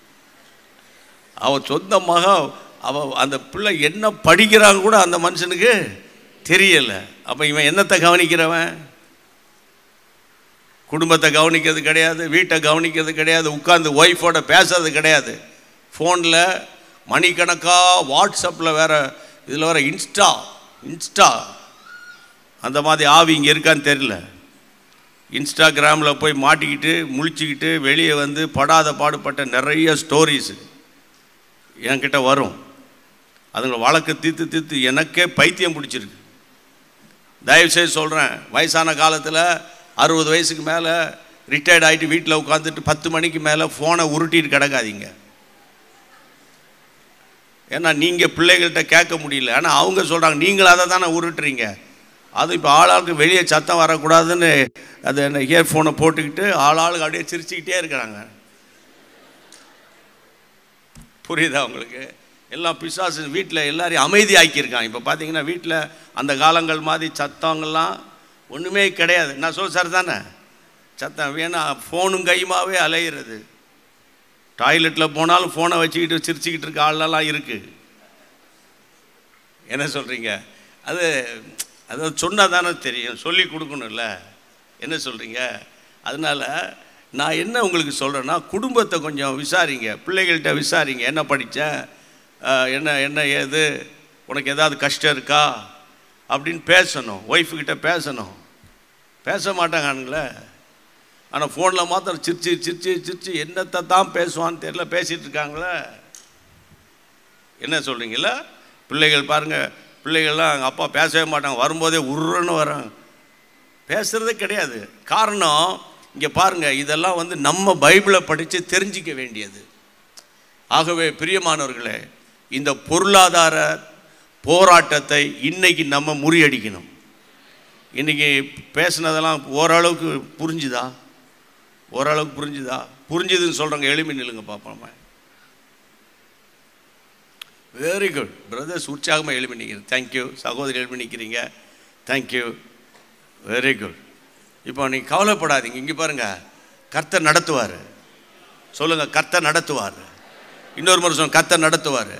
A: அவன் சொந்த மக அவ அந்த பிள்ளை என்ன படிக்கிறாங்க கூட அந்த மனுஷனுக்கு தெரியலை அப்போ இவன் என்னத்தை கவனிக்கிறவன் குடும்பத்தை கவனிக்கிறது கிடையாது வீட்டை கவனிக்கிறது கிடையாது உட்காந்து ஒய்ஃபோட பேசுறது கிடையாது ஃபோனில் மணிக்கணக்காக வாட்ஸ்அப்பில் வேற இதில் வேற இன்ஸ்டா இன்ஸ்டா அந்த மாதிரி ஆவி இங்கே இருக்கான்னு தெரியல இன்ஸ்டாகிராமில் போய் மாட்டிக்கிட்டு முழிச்சுக்கிட்டு வெளியே வந்து படாத பாடுபட்ட நிறைய ஸ்டோரிஸ் என்கிட்ட வரும் அதுங்களை வழக்கு தீர்த்து தீர்த்து எனக்கே பைத்தியம் பிடிச்சிருக்கு தயவுசெய்து சொல்கிறேன் வயசான காலத்தில் அறுபது வயசுக்கு மேலே ரிட்டையர்ட் ஆகிட்டு வீட்டில் உட்காந்துட்டு பத்து மணிக்கு மேலே ஃபோனை உருட்டிட்டு கிடக்காதீங்க ஏன்னா நீங்கள் பிள்ளைகள்கிட்ட கேட்க முடியல ஆனால் அவங்க சொல்கிறாங்க நீங்களும் அதை தானே உருட்டுறீங்க அது இப்போ ஆளாளுக்கு வெளியே சத்தம் வரக்கூடாதுன்னு அது என்ன இயர்ஃபோனை போட்டுக்கிட்டு ஆளாளுக்கு அப்படியே சிரிச்சுக்கிட்டே இருக்கிறாங்க புரியுதா உங்களுக்கு எல்லாம் பிசாசு வீட்டில் எல்லாரையும் அமைதி ஆக்கியிருக்கான் இப்போ பார்த்தீங்கன்னா வீட்டில் அந்த காலங்கள் மாதிரி சத்தங்கள்லாம் ஒன்றுமே கிடையாது நான் சொல்ல சார் தானே சத்தம் வேணா ஃபோனும் கையுமாவே அலையிறது டாய்லெட்டில் போனாலும் ஃபோனை வச்சுக்கிட்டு சிரிச்சுக்கிட்டு இருக்க ஆளெல்லாம் இருக்குது என்ன சொல்கிறீங்க அது அது சொன்னால் தானே தெரியும் சொல்லி கொடுக்கணும்ல என்ன சொல்கிறீங்க அதனால் நான் என்ன உங்களுக்கு சொல்கிறேன்னா குடும்பத்தை கொஞ்சம் விசாரிங்க பிள்ளைகள்கிட்ட விசாரிங்க என்ன படித்த என்ன என்ன ஏது உனக்கு ஏதாவது கஷ்டம் இருக்கா அப்படின்னு பேசணும் ஒய்ஃபுக்கிட்ட பேசணும் பேச மாட்டாங்கங்களே ஆனால் ஃபோனில் மாத்திரம் சிரிச்சு சிரிச்சு சிரிச்சு என்னத்தை தான் பேசுவான்னு தெரியல பேசிகிட்டு இருக்காங்களே என்ன சொல்கிறீங்களா பிள்ளைகள் பாருங்கள் பிள்ளைகள்லாம் எங்கள் அப்பா பேசவே மாட்டாங்க வரும்போதே உருன்னு வராங்க பேசுகிறதே கிடையாது காரணம் இங்கே பாருங்கள் இதெல்லாம் வந்து நம்ம பைபிளை படித்து தெரிஞ்சிக்க வேண்டியது ஆகவே பிரியமானவர்களே இந்த பொருளாதார போராட்டத்தை இன்னைக்கு நம்ம முறியடிக்கணும் இன்னைக்கு பேசுனதெல்லாம் ஓரளவுக்கு புரிஞ்சுதா ஓரளவுக்கு புரிஞ்சுதா புரிஞ்சுதுன்னு சொல்கிறவங்க எளிமை நில்லுங்க பார்ப்போம் வெரி குட் பிரதர்ஸ் உற்சாகமாக எழுப்பி நிற்கிறேன் தேங்க்யூ சகோதரி எழுப்பி நிற்கிறீங்க தேங்க்யூ வெரி குட் இப்போ நீங்கள் கவலைப்படாதீங்க இங்கே பாருங்கள் கர்த்தர் நடத்துவார் சொல்லுங்கள் கர்த்தர் நடத்துவார் இன்னொரு முறை சொல்லுங்க கர்த்தர் நடத்துவார்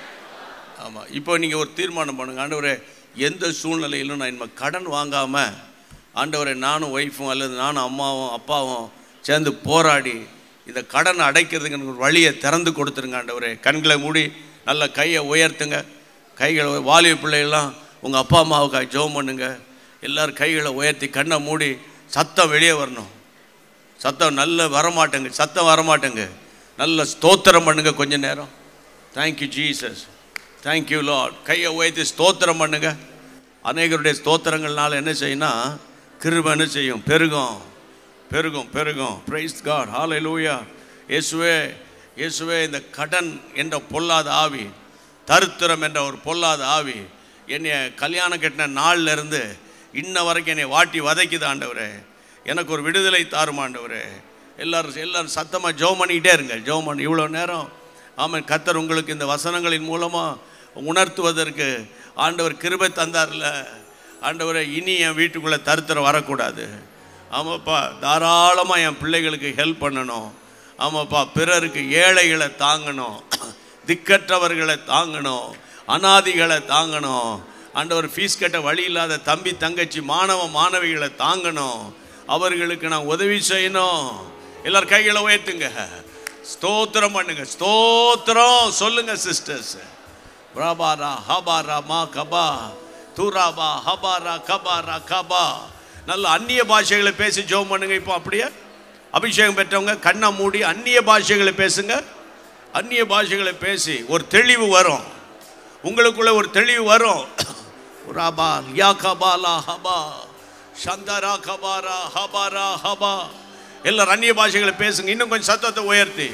A: ஆமாம் இப்போ நீங்கள் ஒரு தீர்மானம் பண்ணுங்க ஆண்டவரே எந்த சூழ்நிலையிலும் நான் இனிமேல் கடன் வாங்காமல் ஆண்டவரே நானும் ஒய்ஃபும் அல்லது நானும் அம்மாவும் அப்பாவும் சேர்ந்து போராடி இந்த கடனை அடைக்கிறதுக்கு எனக்கு ஒரு வழியை திறந்து கொடுத்துருங்க ஆண்டவரே கண்களை மூடி நல்ல கையை உயர்த்துங்க கைகளை வாலிப பிள்ளைகள்லாம் உங்கள் அப்பா அம்மாவுக்காக ஜெபம் பண்ணுங்க எல்லாரும் கைகளை உயர்த்தி கண்ணை மூடி சத்தம் வெளியே வரணும் சத்தம் நல்ல வரமாட்டேங்க சத்தம் வரமாட்டேங்க நல்ல ஸ்தோத்திரம் பண்ணுங்க கொஞ்ச நேரம் தேங்க்யூ ஜீசஸ் தேங்க்யூ லார்ட் கையை உயர்த்தி ஸ்தோத்திரம் பண்ணுங்க அநேகருடைய ஸ்தோத்திரங்கள்னால என்ன செய்யணும் கிருபை என்ன செய்யும் பெருகும் பெருகும் பெருகும் பிரைஸ் காட் ஹalleluya இயேசுவே இயேசுவே இந்த கடன் என்ற பொல்லாத ஆவி தருத்திரம் என்ற ஒரு பொல்லாத ஆவி என்னை கல்யாணம் கட்டின நாள்ல இருந்து இன்ன வரைக்கும் என்னை வாட்டி வதைக்குது ஆண்டவரே எனக்கு ஒரு விடுதலை தாரும் ஆண்டவரே எல்லாரும் எல்லாரும் சத்தமாக ஜெபம் பண்ணிக்கிட்டே இருங்க ஜெபம் பண்ணி இவ்வளோ நேரம் ஆமாம் கத்தர் உங்களுக்கு இந்த வசனங்களின் மூலமாக உணர்த்துவதற்கு ஆண்டவர் கிருபை தந்தார்ல ஆண்டவரை இனி என் வீட்டுக்குள்ளே தருத்திரம் வரக்கூடாது ஆமாப்பா தாராளமாக என் பிள்ளைகளுக்கு ஹெல்ப் பண்ணணும் ஆமாப்பா பிறருக்கு ஏழைகளை தாங்கணும் திக்கற்றவர்களை தாங்கணும் அனாதிகளை தாங்கணும் ஆண்டவர் ஃபீஸ் கட்ட வழி இல்லாத தம்பி தங்கச்சி மாணவ மாணவிகளை தாங்கணும் அவர்களுக்கு நான் உதவி செய்யணும் எல்லாரும் கைகளை உயர்த்துங்க ஸ்தோத்திரம் பண்ணுங்க ஸ்தோத்திரம் சொல்லுங்க சிஸ்டர்ஸ் ராபாரா ஹபாரா மா கபா தூராபா ஹபாரா கபாரா கபா நல்ல அந்நிய பாஷைகளை பேசி ஜெபம் பண்ணுங்க இப்போ அப்படியே அபிஷேகம் பெற்றவங்க கண்ணை மூடி அந்நிய பாஷைகளை பேசுங்க அந்நிய பாஷைகளை பேசி ஒரு தெளிவு வரும் உங்களுக்குள்ள ஒரு தெளிவு வரும் ராபா யா கபாலா ஹபா சந்தரா கபாரா ஹபாரா ஹபா எல்லாரும் அந்நிய பாஷைகளை பேசுங்க இன்னும் கொஞ்சம் சத்தத்தை உயர்த்தி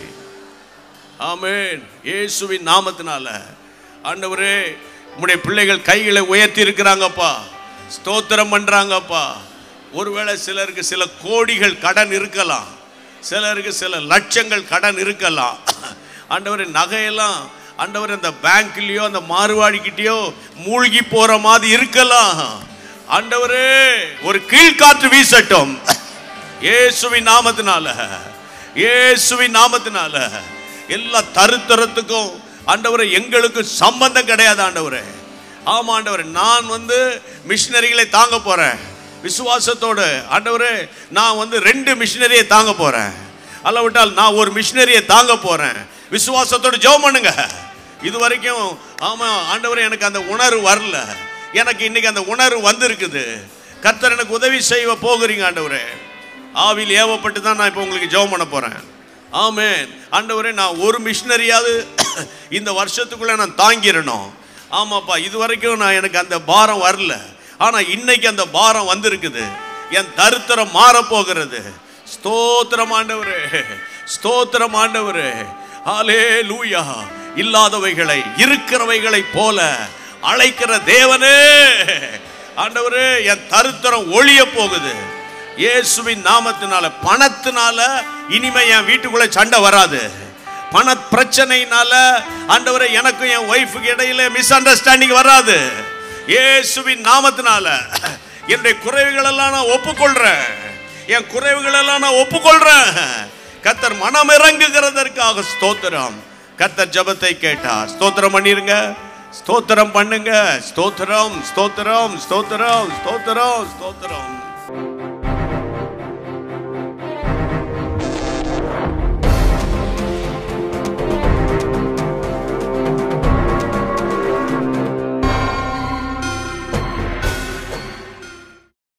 A: ஆமென் இயேசுவின் நாமத்தினால ஆண்டவரே உம்முடைய பிள்ளைகள் கைகளை உயர்த்தி இருக்கிறாங்கப்பா ஸ்தோத்திரம் பண்றாங்கப்பா ஒருவேளை சிலருக்கு சில கோடிகள் கடன் இருக்கலாம் சிலருக்கு சில லட்சங்கள் கடன் இருக்கலாம் ஆண்டவரே நகையெல்லாம் ஆண்டவர் அந்த பேங்க்லயோ அந்த மாறுவாடிக்கிட்டயோ மூழ்கி போற மாதிரி இருக்கலாம் ஆண்டவரே ஒரு கீழ்காற்று வீசட்டும் இயேசுவின் நாமத்தினால இயேசுவின் நாமத்தினால எல்லா தருத்தரத்துக்கும் ஆண்டவரே எங்களுக்கு சம்பந்தம் கிடையாது ஆண்டவரே ஆமா ஆண்டவரே நான் வந்து மிஷினரிகளை தாங்க போறேன் விசுவாசத்தோடு ஆண்டவரே நான் வந்து ரெண்டு மிஷினரியை தாங்க போறேன் அல்லவிட்டால் நான் ஒரு மிஷினரியை தாங்க போறேன் விசுவாசத்தோடு ஜெபம் பண்ணுங்க இது வரைக்கும் ஆமா ஆண்டவரே எனக்கு அந்த உணர்வு வரல எனக்கு இன்னைக்கு அந்த உணர்வு வந்திருக்குது கர்த்தர் எனக்கு உதவி செய்ய போகிறீங்க ஆண்டவரே ஆவியில் ஏவப்பட்டு தான் நான் இப்போ உங்களுக்கு ஜெபம் பண்ண போறேன் ஆமென் ஆண்டவரே நான் ஒரு மிஷினரியாவது இந்த வருஷத்துக்குள்ள நான் தாங்கிடணும் ஆமாப்பா இது வரைக்கும் நான் எனக்கு அந்த பாரம் வரல ஆனா இன்னைக்கு அந்த பாரம் வந்திருக்குது என் தருத்திரம் மாற போகிறது ஸ்தோத்திரம் ஆண்டவரே ஸ்தோத்திரம் ஆண்டவரே ஆலே லூயா இல்லாதவைகளை இருக்கிறவைகளை போல அழைக்கிற தேவனே ஆண்டவரே என் தருத்திரம் ஒளிய போகுது இயேசுவின் நாமத்தினால பணத்தினால இனிமே என் வீட்டுக்குள்ள சண்டை வராது பண பிரச்சனையினால ஆண்டவரே எனக்கும் என் ஒய்ஃபுக்கு இடையில மிஸ் அண்டர்ஸ்டாண்டிங் வராது இயேசுவின் நாமத்தினால என்னுடைய குறைவுகள் எல்லாம் நான் ஒப்புக்கொள்றேன் என் குறைவுகள் எல்லாம் நான் ஒப்புக்கொள்றேன் கத்தர் மனம் இறங்குகிறதற்காக ஸ்தோத்திரம் கத்தர் ஜெபத்தை கேட்டார் ஸ்தோத்திரம் பண்ணிருங்க ஸ்தோத்திரம் பண்ணுங்க ஸ்தோத்திரம் ஸ்தோத்திரம் ஸ்தோத்திரம் ஸ்தோத்திரம் ஸ்தோத்திரம்